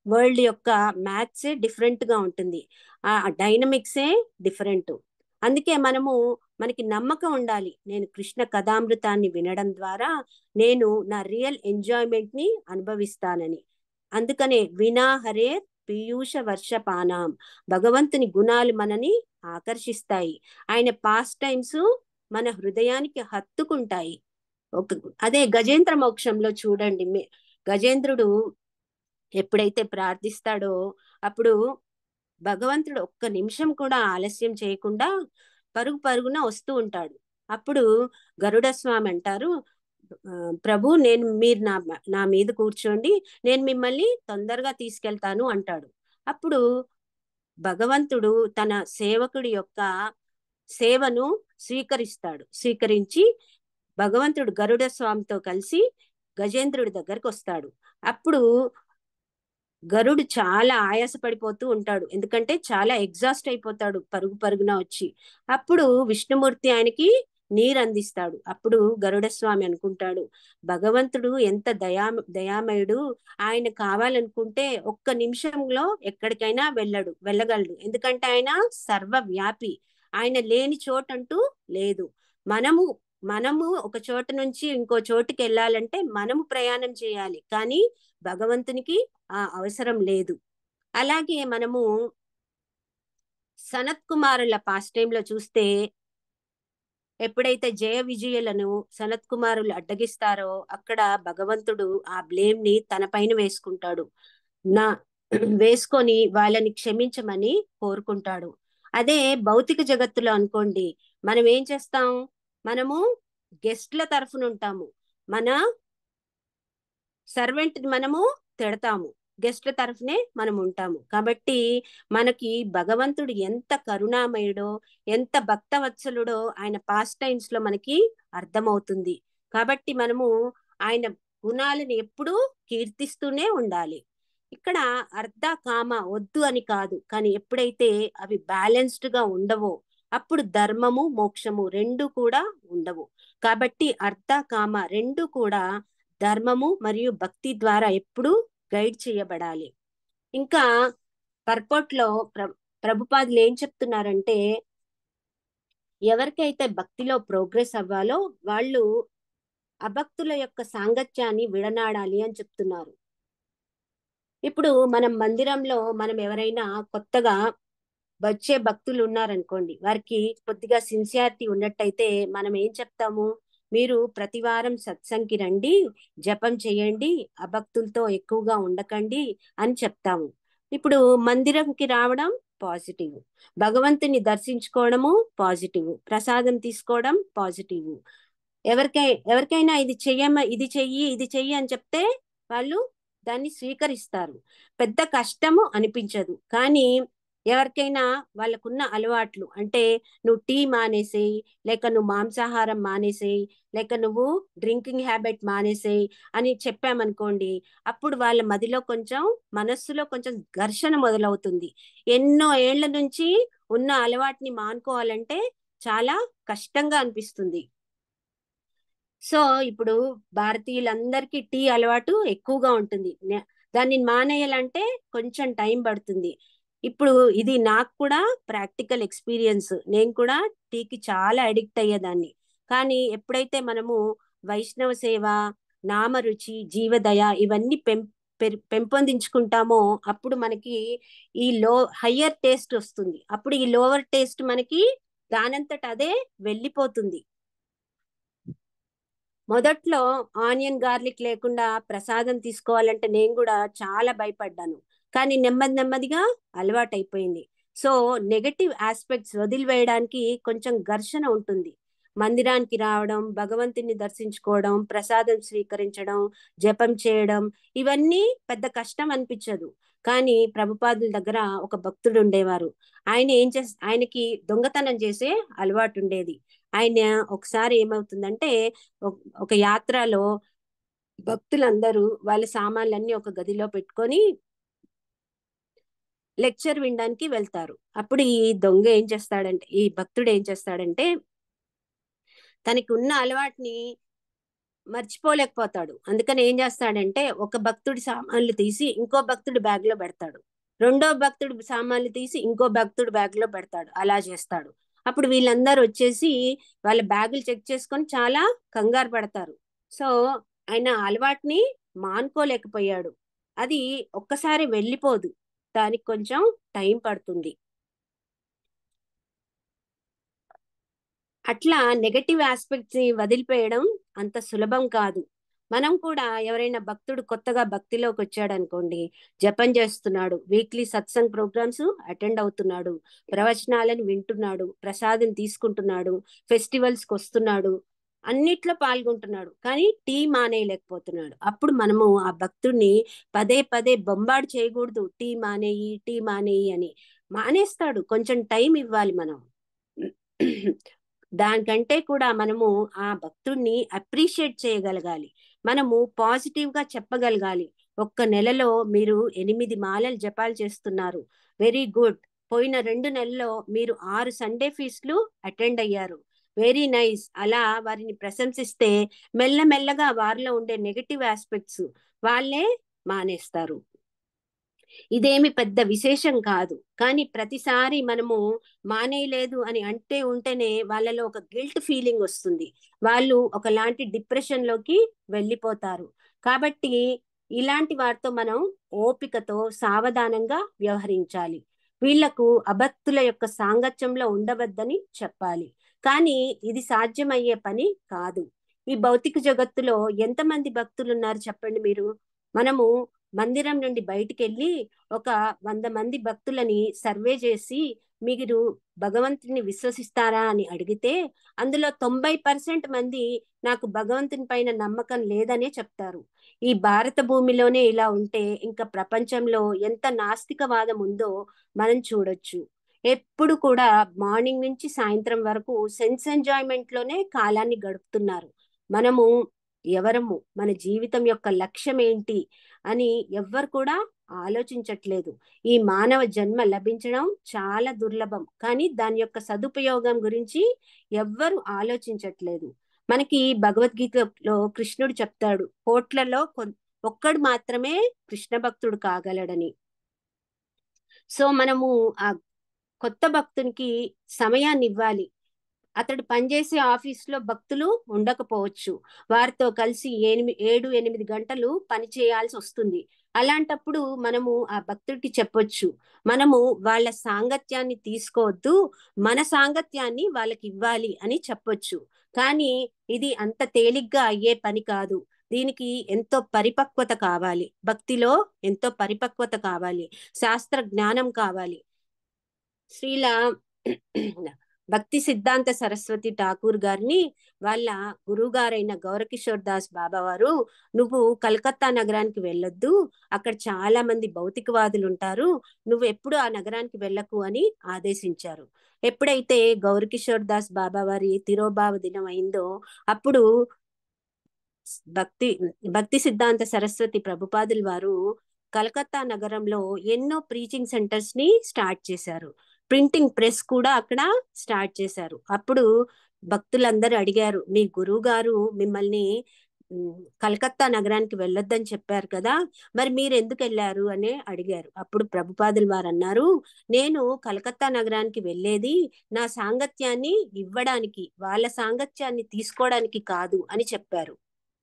వరల్డ్ యొక్క మ్యాథ్సే డిఫరెంట్ గా ఉంటుంది ఆ డైనమిక్సే డిఫరెంట్ అందుకే మనము మనకి నమ్మకం ఉండాలి నేను కృష్ణ కథామృతాన్ని వినడం ద్వారా నేను నా రియల్ ఎంజాయ్మెంట్ ని అనుభవిస్తానని అందుకనే వినా హరే పీయూష వర్షపానాం భగవంతుని గుణాలు మనని ఆకర్షిస్తాయి ఆయన పాస్ట్ టైమ్స్ మన హృదయానికి హత్తుకుంటాయి ఒక అదే గజేంద్ర మోక్షంలో చూడండి మే- గజేంద్రుడు ఎప్పుడైతే ప్రార్థిస్తాడో అప్పుడు భగవంతుడు ఒక్క నిమిషం కూడా ఆలస్యం చేయకుండా పరుగు పరుగున వస్తూ ఉంటాడు అప్పుడు గరుడ స్వామి అంటారు "ఆ, ప్రభు నేను మీరు నా నా మీద కూర్చోండి నేను మిమ్మల్ని తొందరగా తీసుకెళ్తాను అంటాడు అప్పుడు భగవంతుడు తన సేవకుడి యొక్క సేవను స్వీకరిస్తాడు స్వీకరించి భగవంతుడు గరుడ స్వామితో కలిసి గజేంద్రుడి దగ్గరకు వస్తాడు అప్పుడు గరుడు చాలా ఆయాసపడిపోతూ ఉంటాడు ఎందుకంటే చాలా ఎగ్జాస్ట్ అయిపోతాడు పరుగు పరుగున వచ్చి అప్పుడు విష్ణుమూర్తి ఆయనకి నీరు అందిస్తాడు అప్పుడు గరుడ స్వామి అనుకుంటాడు భగవంతుడు ఎంత దయా దయామయుడు ఆయన కావాలనుకుంటే ఒక్క నిమిషంలో ఎక్కడికైనా వెళ్ళడు వెళ్ళగలడు ఎందుకంటే ఆయన సర్వవ్యాపి ఆయన లేని చోటంటూ లేదు మనము మనము ఒక చోట నుంచి ఇంకో చోటుకి వెళ్ళాలంటే మనము ప్రయాణం చేయాలి కానీ భగవంతునికి ఆ అవసరం లేదు అలాగే మనము సనత్ కుమారుల పాస్ట్ టైంలో చూస్తే ఎప్పుడైతే జయ విజయులను సనత్ కుమారులు అడ్డగిస్తారో అక్కడ భగవంతుడు ఆ బ్లేమ్ ని తన పైన వేసుకుంటాడు నా వేసుకొని వాళ్ళని క్షమించమని కోరుకుంటాడు అదే భౌతిక జగత్తులో అనుకోండి మనం ఏం చేస్తాం మనము గెస్ట్ల తరఫున ఉంటాము మన సర్వెంట్ మనము తిడతాము గెస్ట్ల తరఫునే మనం ఉంటాము కాబట్టి మనకి భగవంతుడు ఎంత కరుణామయుడో ఎంత భక్తవత్సలుడో ఆయన పాస్ట్ టైమ్స్ లో మనకి అర్థమవుతుంది కాబట్టి మనము ఆయన గుణాలను ఎప్పుడూ కీర్తిస్తూనే ఉండాలి ఇక్కడ అర్ధ కామ వద్దు అని కాదు కానీ ఎప్పుడైతే అవి బ్యాలెన్స్డ్ గా ఉండవో అప్పుడు ధర్మము మోక్షము రెండు కూడా ఉండవు కాబట్టి అర్ధ కామ రెండు కూడా ధర్మము మరియు భక్తి ద్వారా ఎప్పుడు గైడ్ చేయబడాలి ఇంకా పర్పోట్ లో ప్ర ప్రభుపాదులు ఏం చెప్తున్నారంటే ఎవరికైతే భక్తిలో ప్రోగ్రెస్ అవ్వాలో వాళ్ళు అభక్తుల యొక్క సాంగత్యాన్ని విడనాడాలి అని చెప్తున్నారు ఇప్పుడు మనం మందిరంలో మనం ఎవరైనా కొత్తగా వచ్చే భక్తులు ఉన్నారనుకోండి వారికి కొద్దిగా సిన్సియారిటీ ఉన్నట్టయితే మనం ఏం చెప్తాము మీరు ప్రతి వారం సత్సంగ్కి రండి జపం చేయండి అభక్తులతో ఎక్కువగా ఉండకండి అని చెప్తాము ఇప్పుడు మందిరంకి రావడం పాజిటివ్ భగవంతుని దర్శించుకోవడము పాజిటివ్ ప్రసాదం తీసుకోవడం పాజిటివ్ ఎవరికై ఎవరికైనా ఇది చెయ్యమ ఇది చెయ్యి ఇది చెయ్యి అని చెప్తే వాళ్ళు దాన్ని స్వీకరిస్తారు పెద్ద కష్టము అనిపించదు కానీ ఎవరికైనా వాళ్ళకున్న అలవాట్లు అంటే నువ్వు టీ మానేసేయి లేక నువ్వు మాంసాహారం మానేసేయి లేక నువ్వు డ్రింకింగ్ హ్యాబిట్ మానేసేయి అని చెప్పామనుకోండి అప్పుడు వాళ్ళ మదిలో కొంచెం మనస్సులో కొంచెం ఘర్షణ మొదలవుతుంది ఎన్నో ఏళ్ల నుంచి ఉన్న అలవాటుని మానుకోవాలంటే చాలా కష్టంగా అనిపిస్తుంది సో ఇప్పుడు భారతీయులందరికీ టీ అలవాటు ఎక్కువగా ఉంటుంది నే- దాన్ని మానేయాలంటే కొంచెం టైం పడుతుంది ఇప్పుడు ఇది నాకు కూడా ప్రాక్టికల్ ఎక్స్పీరియన్స్ నేను కూడా టీకి చాలా అడిక్ట్ అయ్యేదాన్ని కానీ ఎప్పుడైతే మనము వైష్ణవ సేవ నామరుచి జీవదయ ఇవన్నీ పెం పెర్- పెంపొందించుకుంటామో అప్పుడు మనకి ఈ లో హయ్యర్ టేస్ట్ వస్తుంది అప్పుడు ఈ లోవర్ టేస్ట్ మనకి దానంతట అదే వెళ్ళిపోతుంది మొదట్లో ఆనియన్ గార్లిక్ లేకుండా ప్రసాదం తీసుకోవాలంటే నేను కూడా చాలా భయపడ్డాను కానీ నెమ్మది నెమ్మదిగా అలవాటైపోయింది సో నెగటివ్ ఆస్పెక్ట్స్ వదిలివేయడానికి కొంచెం ఘర్షణ ఉంటుంది మందిరానికి రావడం భగవంతుని దర్శించుకోవడం ప్రసాదం స్వీకరించడం జపం చేయడం ఇవన్నీ పెద్ద కష్టం అనిపించదు కానీ ప్రభుపాదుల దగ్గర ఒక భక్తుడు ఉండేవారు ఆయన ఏం చేస్ ఆయనకి దొంగతనం చేసే అలవాటు ఉండేది ఆయన ఒకసారి ఏమవుతుందంటే ఒక- ఒక యాత్రలో భక్తులందరూ వాళ్ళ సామాన్లన్నీ ఒక గదిలో పెట్టుకొని లెక్చర్ వినడానికి వెళ్తారు అప్పుడు ఈ దొంగ ఏం చేస్తాడంటే ఈ భక్తుడు ఏం చేస్తాడంటే తనకి ఉన్న అలవాటుని మర్చిపోలేకపోతాడు అందుకని ఏం చేస్తాడంటే ఒక భక్తుడి సామాన్లు తీసి ఇంకో భక్తుడి బ్యాగ్ లో పెడతాడు రెండో భక్తుడి సామాన్లు తీసి ఇంకో భక్తుడి బ్యాగ్ లో పెడతాడు అలా చేస్తాడు అప్పుడు వీళ్ళందరూ వచ్చేసి వాళ్ళ బ్యాగులు చెక్ చేసుకొని చాలా కంగారు పడతారు సో ఆయన అలవాటుని మానుకోలేకపోయాడు అది ఒక్కసారి వెళ్ళిపోదు దానికి కొంచెం టైం పడుతుంది అట్లా నెగటివ్ ఆస్పెక్ట్స్ ని వదిలిపేయడం అంత సులభం కాదు మనం కూడా ఎవరైనా భక్తుడు కొత్తగా భక్తిలోకి వచ్చాడు అనుకోండి జపం చేస్తున్నాడు వీక్లీ సత్సంగ్ ప్రోగ్రామ్స్ అటెండ్ అవుతున్నాడు ప్రవచనాలను వింటున్నాడు ప్రసాదం తీసుకుంటున్నాడు ఫెస్టివల్స్ కి వస్తున్నాడు అన్నిట్లో పాల్గొంటున్నాడు కానీ టీ మానేయలేకపోతున్నాడు అప్పుడు మనము ఆ భక్తుడిని పదే పదే బొంబాడు చేయకూడదు టీ మానేయి టీ మానేయి అని మానేస్తాడు కొంచెం టైం ఇవ్వాలి మనం దానికంటే కూడా మనము ఆ భక్తుడిని అప్రిషియేట్ చేయగలగాలి మనము పాజిటివ్ గా చెప్పగలగాలి ఒక్క నెలలో మీరు ఎనిమిది మాలలు జపాలు చేస్తున్నారు వెరీ గుడ్ పోయిన రెండు నెలల్లో మీరు ఆరు సండే ఫీస్లు అటెండ్ అయ్యారు వెరీ నైస్ అలా వారిని ప్రశంసిస్తే మెల్లమెల్లగా వారిలో ఉండే నెగటివ్ ఆస్పెక్ట్స్ వాళ్ళే మానేస్తారు ఇదేమి పెద్ద విశేషం కాదు కానీ ప్రతిసారి మనము మానేయలేదు అని అంటే ఉంటేనే వాళ్ళలో ఒక గిల్ట్ ఫీలింగ్ వస్తుంది వాళ్ళు ఒకలాంటి డిప్రెషన్ లోకి వెళ్ళిపోతారు కాబట్టి ఇలాంటి వారితో మనం ఓపికతో సావధానంగా వ్యవహరించాలి వీళ్లకు అభక్తుల యొక్క సాంగత్యంలో ఉండవద్దని చెప్పాలి కానీ ఇది సాధ్యమయ్యే పని కాదు ఈ భౌతిక జగత్తులో ఎంతమంది భక్తులు ఉన్నారు చెప్పండి మీరు మనము మందిరం నుండి బయటికి వెళ్ళి ఒక వంద మంది భక్తులని సర్వే చేసి మీరు భగవంతుని విశ్వసిస్తారా అని అడిగితే అందులో తొంభై పర్సెంట్ మంది నాకు భగవంతుని పైన నమ్మకం లేదనే చెప్తారు ఈ భారత భూమిలోనే ఇలా ఉంటే ఇంకా ప్రపంచంలో ఎంత నాస్తికవాదం ఉందో మనం చూడొచ్చు ఎప్పుడు కూడా మార్నింగ్ నుంచి సాయంత్రం వరకు సెన్స్ ఎంజాయ్మెంట్ లోనే కాలాన్ని గడుపుతున్నారు మనము ఎవరము మన జీవితం యొక్క లక్ష్యం ఏంటి అని ఎవ్వరు కూడా ఆలోచించట్లేదు ఈ మానవ జన్మ లభించడం చాలా దుర్లభం కానీ దాని యొక్క సదుపయోగం గురించి ఎవ్వరు ఆలోచించట్లేదు మనకి భగవద్గీతలో కృష్ణుడు చెప్తాడు కోట్లలో ఒక్కడు మాత్రమే కృష్ణ భక్తుడు కాగలడని సో మనము ఆ కొత్త భక్తునికి సమయాన్ని ఇవ్వాలి అతడు పనిచేసే ఆఫీస్ లో భక్తులు ఉండకపోవచ్చు వారితో కలిసి ఎనిమిది ఏడు ఎనిమిది గంటలు పని చేయాల్సి వస్తుంది అలాంటప్పుడు మనము ఆ భక్తుడికి చెప్పొచ్చు మనము వాళ్ళ సాంగత్యాన్ని తీసుకోవద్దు మన సాంగత్యాన్ని వాళ్ళకి ఇవ్వాలి అని చెప్పొచ్చు కానీ ఇది అంత తేలిగ్గా అయ్యే పని కాదు దీనికి ఎంతో పరిపక్వత కావాలి భక్తిలో ఎంతో పరిపక్వత కావాలి శాస్త్ర జ్ఞానం కావాలి శ్రీల భక్తి సిద్ధాంత సరస్వతి ఠాకూర్ గారిని వాళ్ళ గురువు గారైన గౌరకిషోర్ దాస్ బాబా వారు నువ్వు కలకత్తా నగరానికి వెళ్ళొద్దు అక్కడ చాలా మంది భౌతికవాదులు ఉంటారు నువ్వు ఎప్పుడు ఆ నగరానికి వెళ్ళకు అని ఆదేశించారు ఎప్పుడైతే గౌరకిషోర్ దాస్ బాబా వారి తిరోభావ దినం అయిందో అప్పుడు భక్తి భక్తి సిద్ధాంత సరస్వతి ప్రభుపాదుల వారు కలకత్తా నగరంలో ఎన్నో ప్రీచింగ్ సెంటర్స్ ని స్టార్ట్ చేశారు ప్రింటింగ్ ప్రెస్ కూడా అక్కడ స్టార్ట్ చేశారు అప్పుడు భక్తులందరూ అడిగారు మీ గురువు గారు మిమ్మల్ని కలకత్తా నగరానికి వెళ్ళొద్దని చెప్పారు కదా మరి మీరు ఎందుకు వెళ్ళారు అని అడిగారు అప్పుడు ప్రభుపాదులు వారు అన్నారు నేను కలకత్తా నగరానికి వెళ్ళేది నా సాంగత్యాన్ని ఇవ్వడానికి వాళ్ళ సాంగత్యాన్ని తీసుకోవడానికి కాదు అని చెప్పారు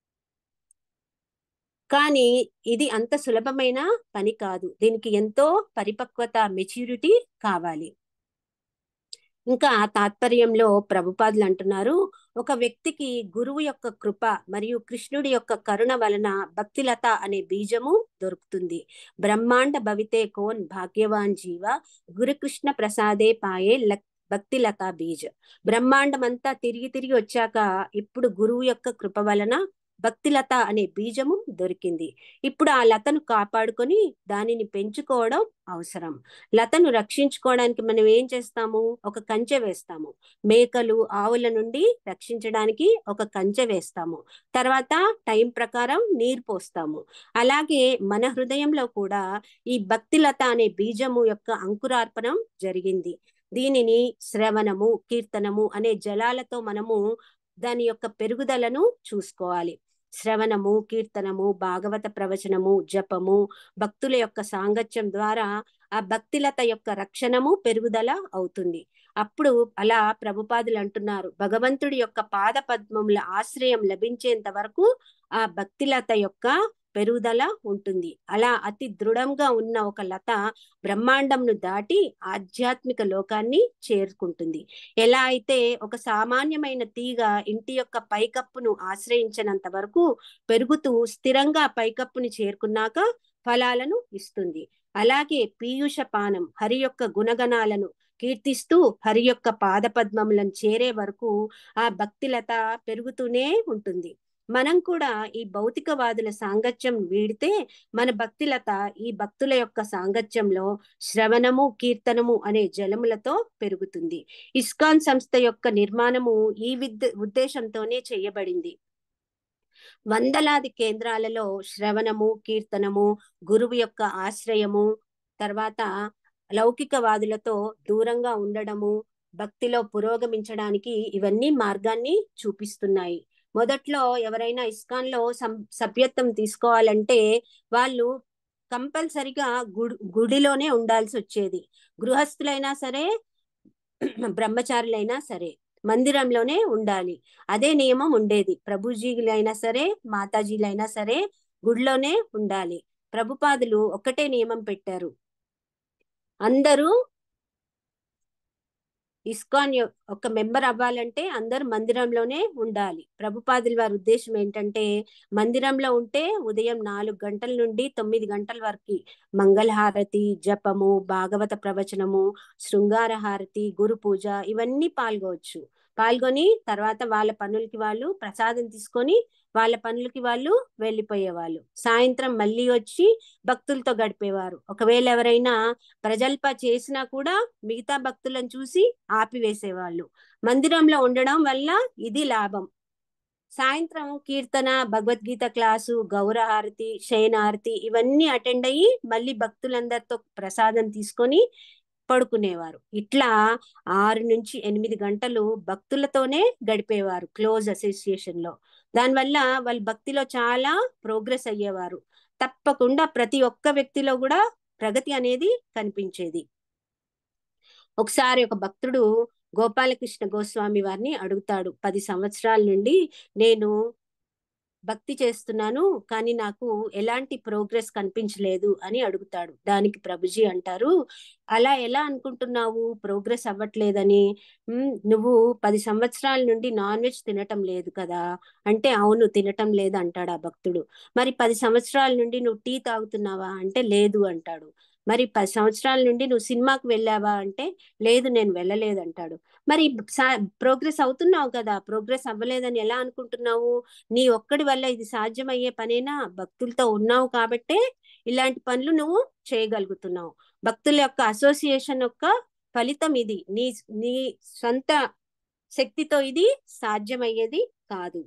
కానీ ఇది అంత సులభమైన పని కాదు దీనికి ఎంతో పరిపక్వత మెచ్యూరిటీ కావాలి ఇంకా తాత్పర్యంలో ప్రభుపాదులు అంటున్నారు ఒక వ్యక్తికి గురువు యొక్క కృప మరియు కృష్ణుడి యొక్క కరుణ వలన భక్తిలత అనే బీజము దొరుకుతుంది బ్రహ్మాండ భవితే కోన్ భాగ్యవాన్ జీవ గురుకృష్ణ ప్రసాదే పాయే భక్తిలత బీజ బ్రహ్మాండమంతా తిరిగి తిరిగి వచ్చాక ఇప్పుడు గురువు యొక్క కృప వలన భక్తిలత అనే బీజము దొరికింది ఇప్పుడు ఆ లతను కాపాడుకొని దానిని పెంచుకోవడం అవసరం లతను రక్షించుకోవడానికి మనం ఏం చేస్తాము ఒక కంచె వేస్తాము మేకలు ఆవుల నుండి రక్షించడానికి ఒక కంచె వేస్తాము తర్వాత టైం ప్రకారం నీరు పోస్తాము అలాగే మన హృదయంలో కూడా ఈ భక్తిలత అనే బీజము యొక్క అంకురార్పణం జరిగింది దీనిని శ్రవణము కీర్తనము అనే జలాలతో మనము దాని యొక్క పెరుగుదలను చూసుకోవాలి శ్రవణము కీర్తనము భాగవత ప్రవచనము జపము భక్తుల యొక్క సాంగత్యం ద్వారా ఆ భక్తిలత యొక్క రక్షణము పెరుగుదల అవుతుంది అప్పుడు అలా ప్రభుపాదులు అంటున్నారు భగవంతుడి యొక్క పాద పద్మముల ఆశ్రయం లభించేంత వరకు ఆ భక్తిలత యొక్క పెరుగుదల ఉంటుంది అలా అతి దృఢంగా ఉన్న ఒక లత బ్రహ్మాండంను దాటి ఆధ్యాత్మిక లోకాన్ని చేరుకుంటుంది ఎలా అయితే ఒక సామాన్యమైన తీగ ఇంటి యొక్క పైకప్పును ఆశ్రయించినంత వరకు పెరుగుతూ స్థిరంగా పైకప్పుని చేరుకున్నాక ఫలాలను ఇస్తుంది అలాగే పీయూష పానం హరి యొక్క గుణగణాలను కీర్తిస్తూ హరి యొక్క పాదపద్మములను చేరే వరకు ఆ భక్తిలత పెరుగుతూనే ఉంటుంది మనం కూడా ఈ భౌతికవాదుల సాంగత్యం వీడితే మన భక్తిలత ఈ భక్తుల యొక్క సాంగత్యంలో శ్రవణము కీర్తనము అనే జలములతో పెరుగుతుంది ఇస్కాన్ సంస్థ యొక్క నిర్మాణము ఈ విద్ ఉద్దేశంతోనే చేయబడింది వందలాది కేంద్రాలలో శ్రవణము కీర్తనము గురువు యొక్క ఆశ్రయము తర్వాత లౌకికవాదులతో దూరంగా ఉండడము భక్తిలో పురోగమించడానికి ఇవన్నీ మార్గాన్ని చూపిస్తున్నాయి మొదట్లో ఎవరైనా ఇస్కాన్ లో సభ్యత్వం తీసుకోవాలంటే వాళ్ళు కంపల్సరిగా గుడి గుడిలోనే ఉండాల్సి వచ్చేది గృహస్థులైనా సరే బ్రహ్మచారులైనా సరే మందిరంలోనే ఉండాలి అదే నియమం ఉండేది ప్రభుజీలైనా సరే మాతాజీలైనా సరే గుడిలోనే ఉండాలి ప్రభుపాదులు ఒక్కటే నియమం పెట్టారు అందరూ ఇస్కాన్ ఒక మెంబర్ అవ్వాలంటే అందరు మందిరంలోనే ఉండాలి ప్రభుపాదుల వారి ఉద్దేశం ఏంటంటే మందిరంలో ఉంటే ఉదయం నాలుగు గంటల నుండి తొమ్మిది గంటల వరకు మంగళహారతి జపము భాగవత ప్రవచనము శృంగార హారతి గురు పూజ ఇవన్నీ పాల్గొవచ్చు పాల్గొని తర్వాత వాళ్ళ పనులకి వాళ్ళు ప్రసాదం తీసుకొని వాళ్ళ పనులకి వాళ్ళు వెళ్ళిపోయేవాళ్ళు సాయంత్రం మళ్ళీ వచ్చి భక్తులతో గడిపేవారు ఒకవేళ ఎవరైనా ప్రజల్ప చేసినా కూడా మిగతా భక్తులను చూసి ఆపివేసేవాళ్ళు మందిరంలో ఉండడం వల్ల ఇది లాభం సాయంత్రం కీర్తన భగవద్గీత క్లాసు గౌరహారతి శయనారతి ఇవన్నీ అటెండ్ అయ్యి మళ్ళీ భక్తులందరితో ప్రసాదం తీసుకొని పడుకునేవారు ఇట్లా ఆరు నుంచి ఎనిమిది గంటలు భక్తులతోనే గడిపేవారు క్లోజ్ అసోసియేషన్ లో దానివల్ల వాళ్ళు భక్తిలో చాలా ప్రోగ్రెస్ అయ్యేవారు తప్పకుండా ప్రతి ఒక్క వ్యక్తిలో కూడా ప్రగతి అనేది కనిపించేది ఒకసారి ఒక భక్తుడు గోపాలకృష్ణ గోస్వామి వారిని అడుగుతాడు పది సంవత్సరాల నుండి నేను భక్తి చేస్తున్నాను కానీ నాకు ఎలాంటి ప్రోగ్రెస్ కనిపించలేదు అని అడుగుతాడు దానికి ప్రభుజీ అంటారు అలా ఎలా అనుకుంటున్నావు ప్రోగ్రెస్ అవ్వట్లేదని నువ్వు పది సంవత్సరాల నుండి నాన్ వెజ్ తినటం లేదు కదా అంటే అవును తినటం లేదు అంటాడు ఆ భక్తుడు మరి పది సంవత్సరాల నుండి నువ్వు టీ తాగుతున్నావా అంటే లేదు అంటాడు మరి పది సంవత్సరాల నుండి నువ్వు సినిమాకి వెళ్ళావా అంటే లేదు నేను వెళ్ళలేదు అంటాడు మరి ప్రోగ్రెస్ అవుతున్నావు కదా ప్రోగ్రెస్ అవ్వలేదని ఎలా అనుకుంటున్నావు నీ ఒక్కడి వల్ల ఇది సాధ్యమయ్యే పనేనా భక్తులతో ఉన్నావు కాబట్టే ఇలాంటి పనులు నువ్వు చేయగలుగుతున్నావు భక్తుల యొక్క అసోసియేషన్ యొక్క ఫలితం ఇది నీ నీ సొంత శక్తితో ఇది సాధ్యమయ్యేది కాదు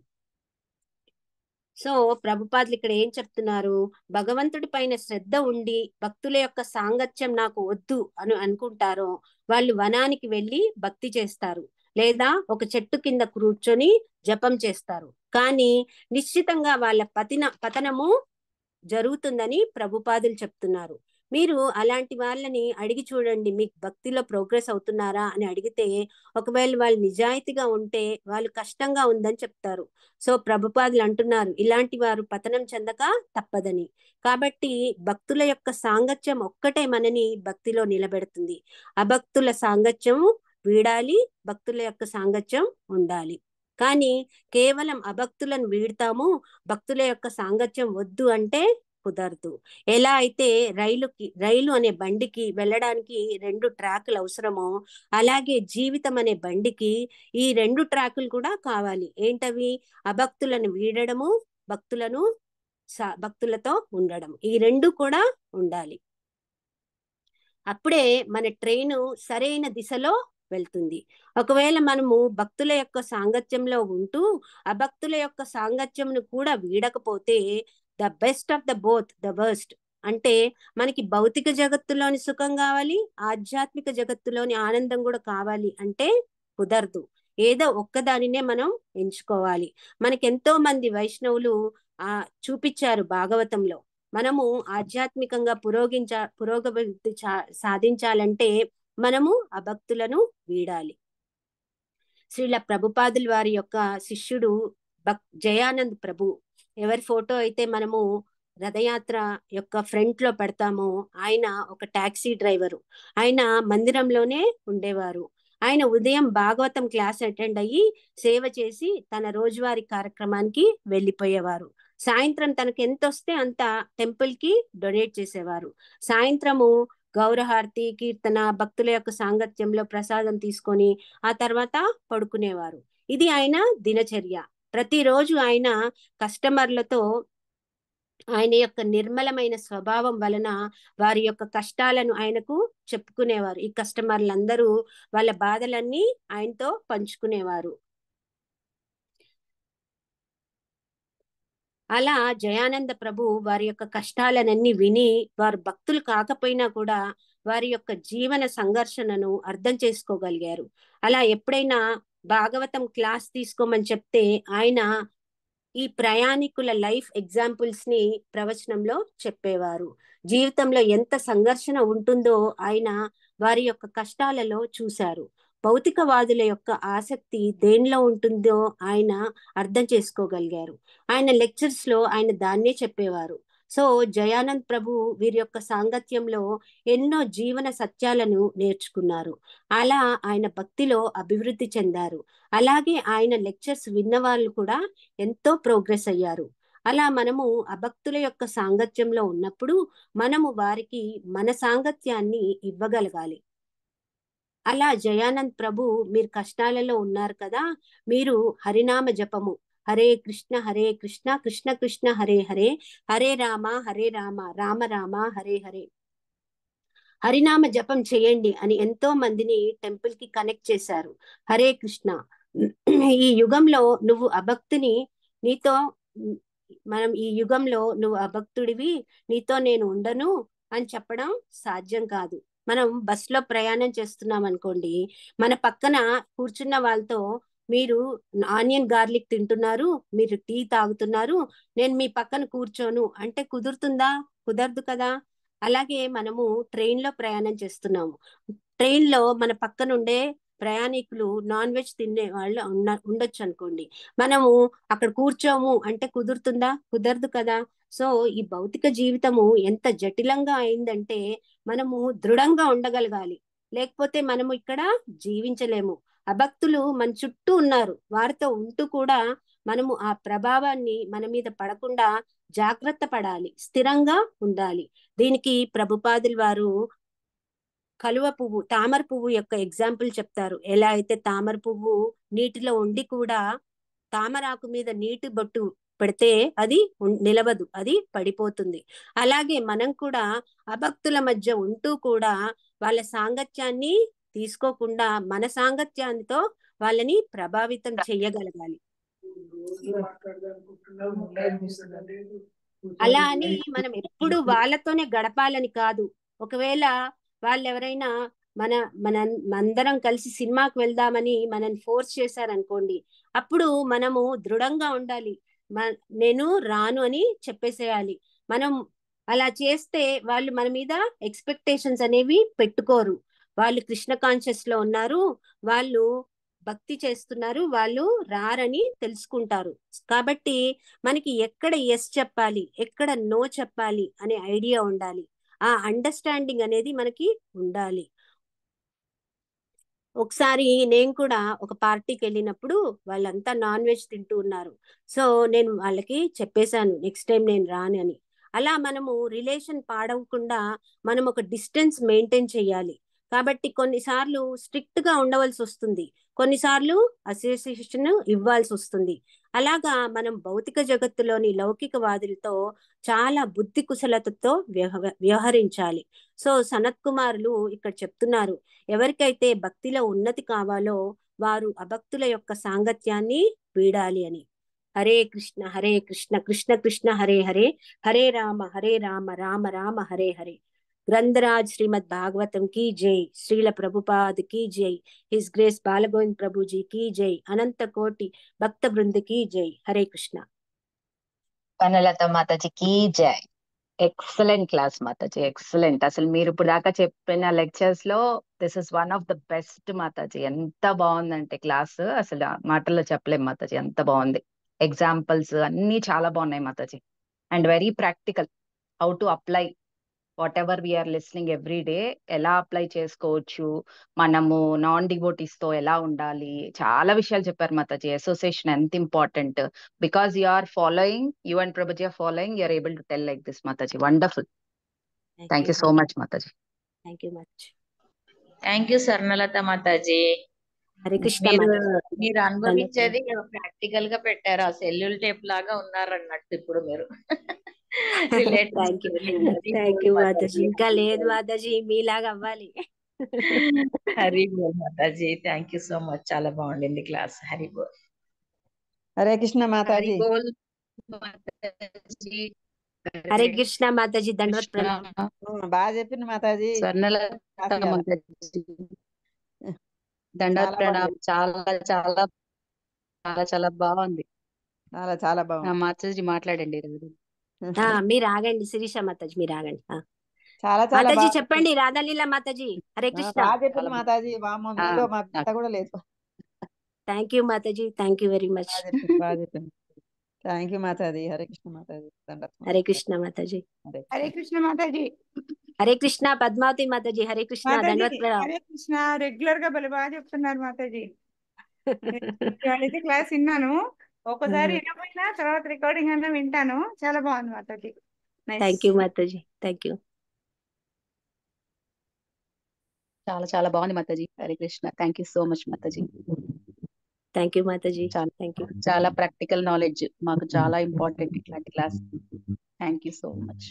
సో ప్రభుపాదులు ఇక్కడ ఏం చెప్తున్నారు భగవంతుడి పైన శ్రద్ధ ఉండి భక్తుల యొక్క సాంగత్యం నాకు వద్దు అని అనుకుంటారో వాళ్ళు వనానికి వెళ్ళి భక్తి చేస్తారు లేదా ఒక చెట్టు కింద కూర్చొని జపం చేస్తారు కానీ నిశ్చితంగా వాళ్ళ పతిన పతనము జరుగుతుందని ప్రభుపాదులు చెప్తున్నారు మీరు అలాంటి వాళ్ళని అడిగి చూడండి మీకు భక్తిలో ప్రోగ్రెస్ అవుతున్నారా అని అడిగితే ఒకవేళ వాళ్ళు నిజాయితీగా ఉంటే వాళ్ళు కష్టంగా ఉందని చెప్తారు సో ప్రభుపాదులు అంటున్నారు ఇలాంటి వారు పతనం చెందక తప్పదని కాబట్టి భక్తుల యొక్క సాంగత్యం ఒక్కటే మనని భక్తిలో నిలబెడుతుంది అభక్తుల సాంగత్యం వీడాలి భక్తుల యొక్క సాంగత్యం ఉండాలి కానీ కేవలం అభక్తులను వీడతాము భక్తుల యొక్క సాంగత్యం వద్దు అంటే కుదరదు ఎలా అయితే రైలుకి రైలు అనే బండికి వెళ్ళడానికి రెండు ట్రాకులు అవసరమో అలాగే జీవితం అనే బండికి ఈ రెండు ట్రాకులు కూడా కావాలి ఏంటవి అభక్తులను వీడడము భక్తులను భక్తులతో ఉండడం ఈ రెండు కూడా ఉండాలి అప్పుడే మన ట్రైన్ సరైన దిశలో వెళ్తుంది ఒకవేళ మనము భక్తుల యొక్క సాంగత్యంలో ఉంటూ అభక్తుల యొక్క సాంగత్యంను కూడా వీడకపోతే the best of the both the worst అంటే మనకి భౌతిక జగత్తులోని సుఖం కావాలి ఆధ్యాత్మిక జగత్తులోని ఆనందం కూడా కావాలి అంటే కుదరదు ఏదో ఒక్కదానినే మనం ఎంచుకోవాలి మనకి ఎంతో మంది వైష్ణవులు ఆ చూపించారు భాగవతంలో మనము ఆధ్యాత్మికంగా పురోగించ పురోగతి సాధించాలంటే మనము అభక్తులను వీడాలి శ్రీల ప్రభుపాదుల వారి యొక్క శిష్యుడు భక్ జయానంద్ ప్రభు ఎవరి ఫోటో అయితే మనము రథయాత్ర యొక్క ఫ్రంట్ లో పెడతామో ఆయన ఒక టాక్సీ డ్రైవరు ఆయన మందిరంలోనే ఉండేవారు ఆయన ఉదయం భాగవతం క్లాస్ అటెండ్ అయ్యి సేవ చేసి తన రోజువారీ కార్యక్రమానికి వెళ్ళిపోయేవారు సాయంత్రం తనకి ఎంత వస్తే అంత టెంపుల్ కి డొనేట్ చేసేవారు సాయంత్రము గౌరహారతి కీర్తన భక్తుల యొక్క సాంగత్యంలో ప్రసాదం తీసుకొని ఆ తర్వాత పడుకునేవారు ఇది ఆయన దినచర్య ప్రతిరోజు ఆయన కస్టమర్లతో ఆయన యొక్క నిర్మలమైన స్వభావం వలన వారి యొక్క కష్టాలను ఆయనకు చెప్పుకునేవారు ఈ కస్టమర్లందరూ వాళ్ళ బాధలన్నీ ఆయనతో పంచుకునేవారు అలా జయానంద ప్రభు వారి యొక్క కష్టాలనన్నీ విని వారు భక్తులు కాకపోయినా కూడా వారి యొక్క జీవన సంఘర్షణను అర్థం చేసుకోగలిగారు అలా ఎప్పుడైనా భాగవతం క్లాస్ తీసుకోమని చెప్తే ఆయన ఈ ప్రయాణికుల లైఫ్ ఎగ్జాంపుల్స్ ని ప్రవచనంలో చెప్పేవారు జీవితంలో ఎంత సంఘర్షణ ఉంటుందో ఆయన వారి యొక్క కష్టాలలో చూశారు భౌతికవాదుల యొక్క ఆసక్తి దేనిలో ఉంటుందో ఆయన అర్థం చేసుకోగలిగారు ఆయన లెక్చర్స్ లో ఆయన దాన్నే చెప్పేవారు సో జయానంద్ ప్రభు వీరి యొక్క సాంగత్యంలో ఎన్నో జీవన సత్యాలను నేర్చుకున్నారు అలా ఆయన భక్తిలో అభివృద్ధి చెందారు అలాగే ఆయన లెక్చర్స్ విన్న వాళ్ళు కూడా ఎంతో ప్రోగ్రెస్ అయ్యారు అలా మనము అభక్తుల యొక్క సాంగత్యంలో ఉన్నప్పుడు మనము వారికి మన సాంగత్యాన్ని ఇవ్వగలగాలి అలా జయానంద్ ప్రభు మీరు కష్టాలలో ఉన్నారు కదా మీరు హరినామ జపము హరే కృష్ణ హరే కృష్ణ కృష్ణ కృష్ణ హరే హరే హరే రామ హరే రామ రామ రామ హరే హరే హరినామ జపం చేయండి అని ఎంతో మందిని టెంపుల్ కి కనెక్ట్ చేశారు హరే కృష్ణ ఈ యుగంలో నువ్వు అభక్తిని నీతో మనం ఈ యుగంలో నువ్వు అభక్తుడివి నీతో నేను ఉండను అని చెప్పడం సాధ్యం కాదు మనం బస్ లో ప్రయాణం చేస్తున్నాం అనుకోండి మన పక్కన కూర్చున్న వాళ్ళతో మీరు ఆనియన్ గార్లిక్ తింటున్నారు మీరు టీ తాగుతున్నారు నేను మీ పక్కన కూర్చోను అంటే కుదురుతుందా కుదరదు కదా అలాగే మనము ట్రైన్ లో ప్రయాణం చేస్తున్నాము ట్రైన్ లో మన పక్కన ఉండే ప్రయాణికులు నాన్ వెజ్ తినే వాళ్ళు ఉన్న ఉండొచ్చు అనుకోండి మనము అక్కడ కూర్చోము అంటే కుదురుతుందా కుదరదు కదా సో ఈ భౌతిక జీవితము ఎంత జటిలంగా అయిందంటే మనము దృఢంగా ఉండగలగాలి లేకపోతే మనము ఇక్కడ జీవించలేము అభక్తులు మన చుట్టూ ఉన్నారు వారితో ఉంటూ కూడా మనము ఆ ప్రభావాన్ని మన మీద పడకుండా జాగ్రత్త పడాలి స్థిరంగా ఉండాలి దీనికి ప్రభుపాదులు వారు కలువ పువ్వు తామర పువ్వు యొక్క ఎగ్జాంపుల్ చెప్తారు ఎలా అయితే తామర పువ్వు నీటిలో ఉండి కూడా తామరాకు మీద నీటి బొట్టు పెడితే అది నిలవదు అది పడిపోతుంది అలాగే మనం కూడా అభక్తుల మధ్య ఉంటూ కూడా వాళ్ళ సాంగత్యాన్ని తీసుకోకుండా మన సాంగత్యానితో వాళ్ళని ప్రభావితం చెయ్యగలగాలి అలా అని మనం ఎప్పుడు వాళ్ళతోనే గడపాలని కాదు ఒకవేళ వాళ్ళు ఎవరైనా మన మన అందరం కలిసి సినిమాకి వెళ్దామని మనని ఫోర్స్ చేశారనుకోండి అప్పుడు మనము దృఢంగా ఉండాలి నేను రాను అని చెప్పేసేయాలి మనం అలా చేస్తే వాళ్ళు మన మీద ఎక్స్పెక్టేషన్స్ అనేవి పెట్టుకోరు వాళ్ళు కృష్ణ కాన్షియస్ లో ఉన్నారు వాళ్ళు భక్తి చేస్తున్నారు వాళ్ళు రారని తెలుసుకుంటారు కాబట్టి మనకి ఎక్కడ ఎస్ చెప్పాలి ఎక్కడ నో చెప్పాలి అనే ఐడియా ఉండాలి ఆ అండర్స్టాండింగ్ అనేది మనకి ఉండాలి ఒకసారి నేను కూడా ఒక పార్టీకి వెళ్ళినప్పుడు వాళ్ళంతా నాన్ వెజ్ తింటూ ఉన్నారు సో నేను వాళ్ళకి చెప్పేశాను నెక్స్ట్ టైం నేను రాను అని అలా మనము రిలేషన్ పాడవకుండా మనం ఒక డిస్టెన్స్ మెయింటైన్ చేయాలి కాబట్టి కొన్నిసార్లు స్ట్రిక్ట్ గా ఉండవలసి వస్తుంది కొన్నిసార్లు అసోసియేషన్ ఇవ్వాల్సి వస్తుంది అలాగా మనం భౌతిక జగత్తులోని లౌకికవాదులతో చాలా బుద్ధి కుశలతతో వ్యవహరించాలి సో సనత్ కుమారులు ఇక్కడ చెప్తున్నారు ఎవరికైతే భక్తిలో ఉన్నతి కావాలో వారు అభక్తుల యొక్క సాంగత్యాన్ని వీడాలి అని హరే కృష్ణ హరే కృష్ణ కృష్ణ కృష్ణ హరే హరే హరే రామ హరే రామ రామ రామ హరే హరే గ్రంథరాజ్ శ్రీమద్ భాగవతం की जय శ్రీల ప్రభుపాద్ की जय హిస్ గ్రేస్ బాలగోవింద్ ప్రభుజీ की जय అనంత కోటి భక్త బృంద की जय హరే కృష్ణ వనలత మాతాజీకి జై ఎక్సలెంట్ క్లాస్ మాతాజీ ఎక్సలెంట్ అసలు మీరు ఇప్పుడు దాకా చెప్పిన లెక్చర్స్ లో this is one of the best Mataji ఎంత బాగుందంటే క్లాస్ అసలు ఆ మాటల్లో చెప్పలేం మాతాజీ ఎంత బాగుంది ఎగ్జాంపుల్స్ అన్ని చాలా బాగున్నాయి Mataji and very practical how to apply whatever we're listening every day ఎలా అప్లై చేసుకోవచ్చు మనము నాన్ డివోటీస్ తో ఎలా ఉండాలి చాలా విషయాలు చెప్పారు మాతాజీ అసోసియేషన్ ఎంత important because you are following you and Prabhuji are following you're able to tell like this Mataji wonderful thank you so much Mataji thank you much thank you Swarnalatha Mataji Hare Krishna మీరు మాతాజీ మీరు అనుభవించేది ప్రాక్టికల్ గా పెట్టారు ఆ సెల్యూల్ టేప్ లాగా ఉన్నారు అన్నట్టు ఇప్పుడు మీరు thank you thank you Mataji ఇంకా లేదు మాతాజీ మీలాగా అవ్వాలి హరి బోల్ Mataji thank you so much చాలా బాగుండింది క్లాస్ హరి బోల్ హరే కృష్ణ హరి మాతాజీ బోల్ మాతాజీ హరే కృష్ణ మాతాజీ దండవత్ ప్రణామం ఆ, బాగా చెప్పింది మాతాజీ స్వర్ణలత క్లాస్ ఇవ్వాలి. మాతాజీ దండవత్ చాలా ప్రణామం బాగుంది. చాలా చాలా చాలా చాలా బాగుంది చాలా చాలా ఆ, బాగుంది మాతాజీ మాట్లాడండి ఈరోజు. ఆ, మీరు ఆగండి శిరీష మాతాజీ మీరు ఆగండి ఆ. చాలా చాలా మాతాజీ బాగా చెప్పండి రాధాలీల మాతాజీ హరే ఆ, కృష్ణ బాగా చెప్పింది చాలా మాతాజీ వామ్మో ఆ, మీలో మా నాకు- బిడ్డ కూడా లేదు thank you Mataji thank you very much బాగా చెప్పింది బాగా చెప్పింది థ్యాంక్ యూ మాతాజీ హరే కృష్ణ మాతాజీ దండత్వం. హరే కృష్ణ మాతాజీ హరే హరే కృష్ణ మాతాజీ హరే కృష్ణ పద్మావతి మాతాజీ హరే కృష్ణ మాతాజీ దండవత్ ప్రణామం హరే కృష్ణ రెగ్యులర్ గా భలే బాగా చెప్తున్నారు మాతాజీ ఇవాళైతే క్లాస్ విన్నాను ఒక్కసారి వినకపోయినా తర్వాత రికార్డింగ్ అన్నా వింటాను చాలా బాగుంది Mataji thank you Mataji thank you చాలా చాలా బాగుంది Mataji Hare Krishna thank you so much Mataji thank you Mataji చాలా థ్యాంక్ యూ చాలా ప్రాక్టికల్ నాలెడ్జ్ మాకు చాలా ఇంపార్టెంట్ ఇట్లాంటి class thank you so much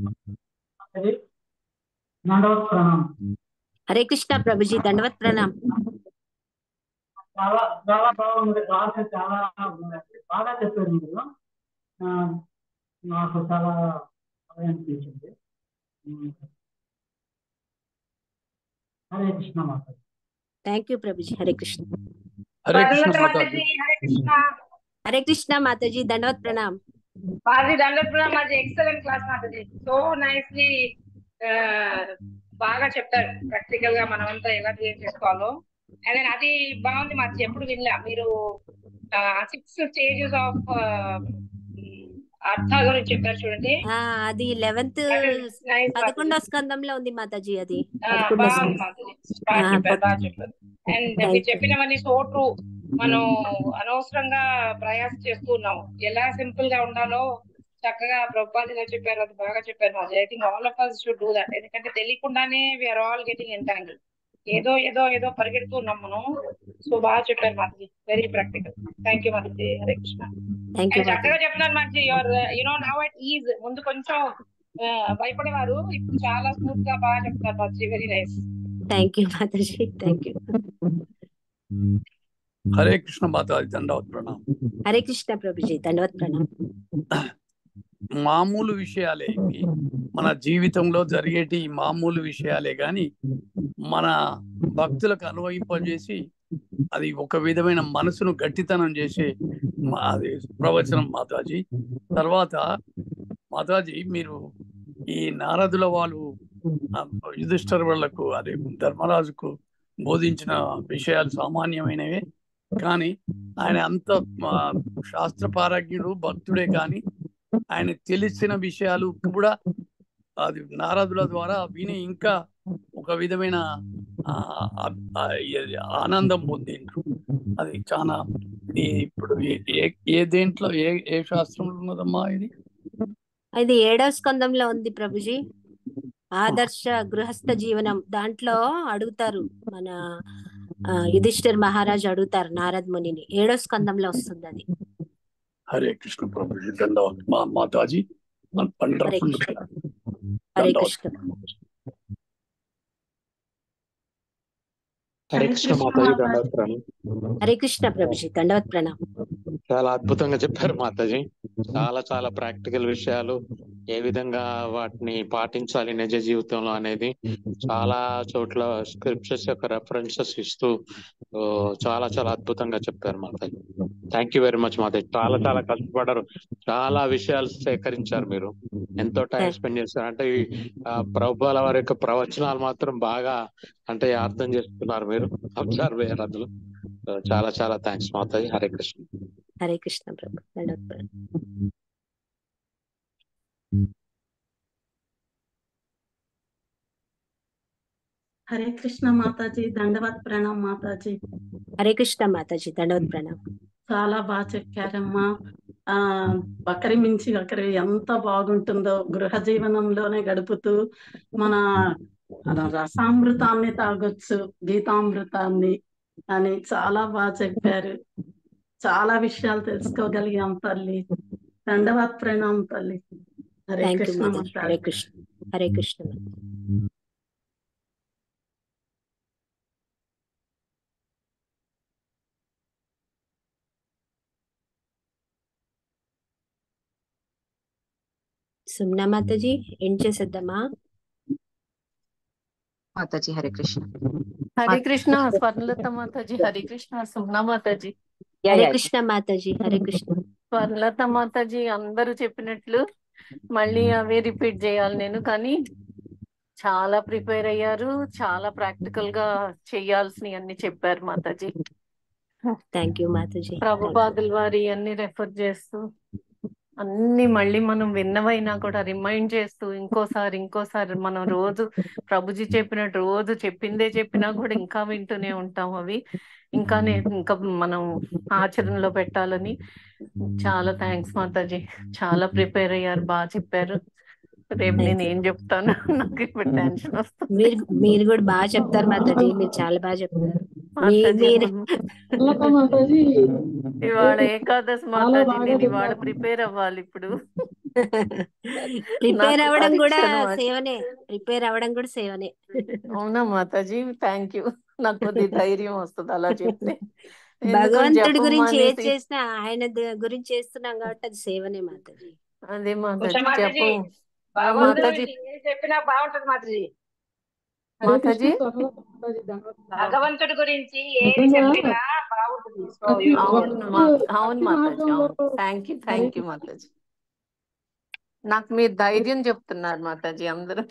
దండవత్ ప్రణామం హరే కృష్ణ ప్రభుజీ దండవత్ ప్రణామ్ చాలా చాలా బాగుంది క్లాస్ చాలా బాగుంది. బాగా చెప్పారు మీరు ఆ, నాకు చాలా బాగా అనిపించింది ఉమ్. హరే కృష్ణ మాత థ్యాంక్ యూ ప్రభుజీ హరే కృష్ణ హరే కృష్ణ స్వర్ణలత మాతాజీ మాతాజీ హరే కృష్ణ హరే కృష్ణ మాతాజీ దండవత్ ప్రణామ్ మాది దండపురం మాది excellent class Mataji so nicely బాగా చెప్తారు ప్రాక్టికల్ గా మనమంతా ఎలా క్రియేట్ చేసుకోవాలో అండ్ దెన్ అది బాగుంది మాది ఎప్పుడు వినలే మీరు సిక్స్ స్టేజెస్ ఆఫ్ అర్థ గురించి చెప్పారు చూడండి ఆ, అది లెవెన్త్ నైస్ పదకొండో స్కందంలో ఉంది మాతాజీ అది ఆ, పదకొండో బాగుంది స్కందం మాతాజీ బాగా ఆ, చెప్పారు పద్- బాగా చెప్పారు అండ్ Thank మీరు you. చెప్పినవన్నీ సో ట్రూ మనం అనవసరంగా ప్రయాస చేస్తూ ఉన్నాం ఎలా సింపుల్ గా ఉండాలో చక్కగా ప్రభుపాదిగా చెప్పారు అది బాగా చెప్పారు మాది I think all of us should do that ఎందుకంటే తెలియకుండానే వీఆర్ ఆల్ గెటింగ్ ఎంటాంగిల్ ఏదో ఏదో ఏదో పరిగెడుతూ ఉన్నాం మనం సో బాగా చెప్పారు మాది వెరీ ప్రాక్టికల్ థ్యాంక్ యూ మాది Hare Krishna thank you and Mataji చక్కగా చెప్తున్నారు మంచి your you know now at is ముందు కొంచెం ఆ, భయపడేవారు ఇప్పుడు చాలా స్మూత్ గా బాగా చెప్తున్నారు మంచి very nice thank you Mataji thank you Hare Krishna Mataji దండవత్ ప్రణామం హరే కృష్ణ ప్రభుజీ దండవత్ ప్రణామ్ మామూలు విషయాలే ఇవి మన జీవితంలో జరిగేటి ఈ మామూలు విషయాలే గాని మన భక్తులకు అనుభవింపజేసి అది ఒక విధమైన మనసును గట్టితనం చేసే మా- అది ప్రవచనం మాతాజీ తర్వాత మాతాజీ మీరు ఈ నారదుల వాళ్ళు ఆ, యుధిష్ఠిర వాళ్ళకు అదే ధర్మరాజుకు బోధించిన విషయాలు సామాన్యమైనవే కానీ ఆయన అంత ఆ, శాస్త్ర పారజ్ఞుడు భక్తుడే కానీ ఆయన తెలిసిన విషయాలు కూడా అది నారదుల ద్వారా విని ఇంకా ఒక విధమైన ఆ, ఆ, ఆ, ఏ- ఆనందం పొందిండ్రు అది చాలా ఇది ఇప్పుడు ఏ- ఏ ఏ దేంట్లో ఏ ఏ శాస్త్రంలో ఉన్నదమ్మా ఇది ఇది ఏడవ స్కందంలో ఉంది ప్రభుజీ ఆదర్శ గృహస్థ జీవనం దాంట్లో అడుగుతారు మన ఆ, యుధిష్ఠిర్ మహారాజు అడుగుతారు నారద్ మునిని ఏడో స్కందంలో వస్తుంది అది హరే కృష్ణ ప్రభుజీ దండవత్ మా మాతాజీ హరే వండర్ఫుల్ కృష్ణ హరే కృష్ణ హరే కృష్ణ మాతాజీ దండవత్ ప్రణామం హరే కృష్ణ ప్రభుజీ దండవత్ ప్రణామ్ చాలా అద్భుతంగా చెప్పారు మాతాజీ చాలా చాలా ప్రాక్టికల్ విషయాలు ఏ విధంగా వాటిని పాటించాలి నిజ జీవితంలో అనేది చాలా చోట్ల స్క్రిప్చర్స్ యొక్క రెఫరెన్సెస్ ఇస్తూ ఓ, చాలా చాలా అద్భుతంగా చెప్పారు Mataji thank you very much Mataji చాలా చాలా కష్టపడ్డారు చాలా విషయాలు సేకరించారు మీరు ఎంతో టైం స్పెండ్ చేశారు అంటే ఈ ఆ, ప్రభుపాల వారి యొక్క ప్రవచనాలు మాత్రం బాగా అంటే అర్థం చేసుకున్నారు మీరు అబ్జర్వ్ అయ్యారు అందులో So, చాలా చాలా థ్యాంక్స్ మాతాజీ హరే కృష్ణ హరే కృష్ణ ప్రభు దండవత్ ప్రణామం. హరే కృష్ణ మాతాజీ దండవత్ ప్రణామ్ మాతాజీ హరే కృష్ణ మాతాజీ దండవత్ ప్రణామం చాలా బాగా చెప్పారమ్మా ఆ ఒకరి మించి ఒకరి ఎంత బాగుంటుందో గృహ జీవనంలోనే గడుపుతూ మన రసామృతాన్ని తాగొచ్చు గీతామృతాన్ని అని చాలా బాగా చెప్పారు చాలా విషయాలు తెలుసుకోగలిగాం తల్లి దండవత్ ప్రణామం తల్లి హరే థ్యాంక్ యూ కృష్ణ మాతాజీ హరే మాతాజీ కృష్ణ హరే కృష్ణ మాతాజీ. సుమ్నా మాతాజీ ఏం చేసేద్దామా మాతాజీ హరే కృష్ణ హరే కృష్ణ స్వర్ణలత మాతాజీ హరే కృష్ణ సుమ్నా మాతాజీ యా హరే యా కృష్ణ మాతాజీ హరే కృష్ణ స్వర్ణలత మాతాజీ అందరూ చెప్పినట్లు మళ్ళీ అవే రిపీట్ చేయాలి నేను కానీ చాలా ప్రిపేర్ అయ్యారు చాలా ప్రాక్టికల్ గా చేయాల్సినవి అన్ని చెప్పారు Mataji thank you Mataji thank you ప్రభుపాదుల వారి అన్ని రెఫర్ చేస్తూ అన్ని మళ్ళీ మనం విన్నవైనా కూడా రిమైండ్ చేస్తూ ఇంకోసారి ఇంకోసారి మనం రోజు ప్రభుజీ చెప్పినట్టు రోజు చెప్పిందే చెప్పినా కూడా ఇంకా వింటూనే ఉంటాం అవి ఇంకా నేను ఇంకా మనం ఆచరణలో పెట్టాలని చాలా థ్యాంక్స్ మాతాజీ చాలా ప్రిపేర్ అయ్యారు బాగా చెప్పారు రేపు థ్యాంక్ నేను యూ ఏం చెప్తాను నాకు ఇప్పుడు టెన్షన్ వస్తుంది మీరు మీరు కూడా బాగా చెప్తారు మాతాజీ మీరు చాలా బాగా చెప్తారు మీ మాతాజీ మీరు లత మాతాజీ ఇవాళ రేపు ఏకాదశి చాలా మాతాజీ బాగా నేను ఇవాళ చెప్పారు ప్రిపేర్ అవ్వాలి ఇప్పుడు ప్రిపేర్ నాకు అవ్వడం కూడా పరీక్ష అన్నమాట సేవనే ప్రిపేర్ అవ్వడం కూడా సేవనే అవునా మాతాజీ థ్యాంక్ యూ నాకు కొద్ది ధైర్యం వస్తుంది అలా చెప్తే ఎందుకంటే భగవంతుడి జపం గురించి ఏది మానేసి చేసినా ఆయన ద- గురించి చేస్తున్నాం కాబట్టి అది సేవనే మాతాజీ అదే ఉషా మాతాజీ మాతాజీ జపం భగవంతుడి మాతాజీ గురించి ఏది చెప్పినా బాగుంటది మాతాజీ హరే కృష్ణ మాతాజీ స్వర్ణలత మాతాజీ దండవత్ ప్రణామం భగవంతుడి గురించి ఏది నిజంగా చెప్పినా బాగుంటుంది సో ప్రతి యూ అవును ఒక్క మా అవును భక్తి మాతాజీ మార్గంలో అవును thank you Hare thank you Krishna Mataji నాకు మీరు ధైర్యం చెప్తున్నారు మాతాజీ అందరూ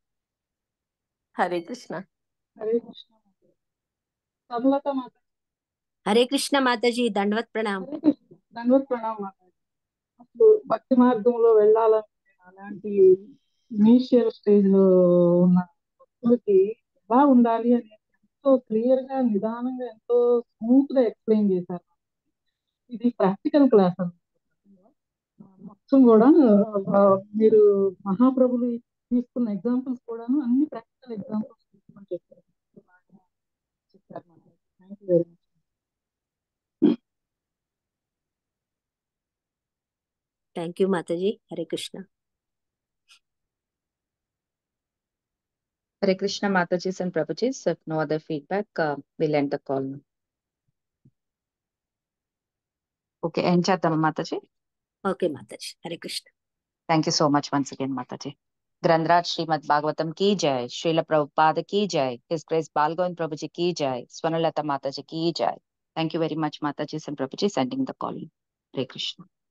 హరే కృష్ణ హరే కృష్ణ స్వర్ణలత మాతాజీ హరే కృష్ణ మాతాజీ దండవత్ ప్రణామం హరే కృష్ణ దండవత్ ప్రణామం మాతాజీ అసలు భక్తి మార్గంలో వెళ్ళాలంటే అలాంటి ఇనీషియల్ స్టేజ్ లో ఉన్న భక్తులకి ఎలా ఉండాలి అనేది ఎంతో క్లియర్ గా నిదానంగా ఎంతో స్మూత్ గా ఎక్స్ప్లెయిన్ చేశారు ఇది ప్రాక్టికల్ క్లాస్ అన్నమాట మొత్తం కూడా ఆ, మీరు మహాప్రభులు తీసుకున్న ఎగ్జాంపుల్స్ కూడాను అన్ని ప్రాక్టికల్ ఎగ్జాంపుల్స్ తీసుకొని చెప్పారు బాగా చెప్పారు thank you very much thank you Mataji Hare Krishna Hare Krishna Matajis and Prabhujis if no other feedback uh, we'll end the call now okay ఏం చేద్దామా Mataji okay Mataji Hare Krishna thank you so much once again Mataji గ్రంథరాజ్ శ్రీమద్ భాగవతం की जय श्रील प्रभुपाद की जय हिज ग्रेस बालगोविंद प्रभु जी की जय स्वर्णलता माता जी की जय थैंक यू वेरी मच माता जी and Prabhu ji sending the call Hare Krishna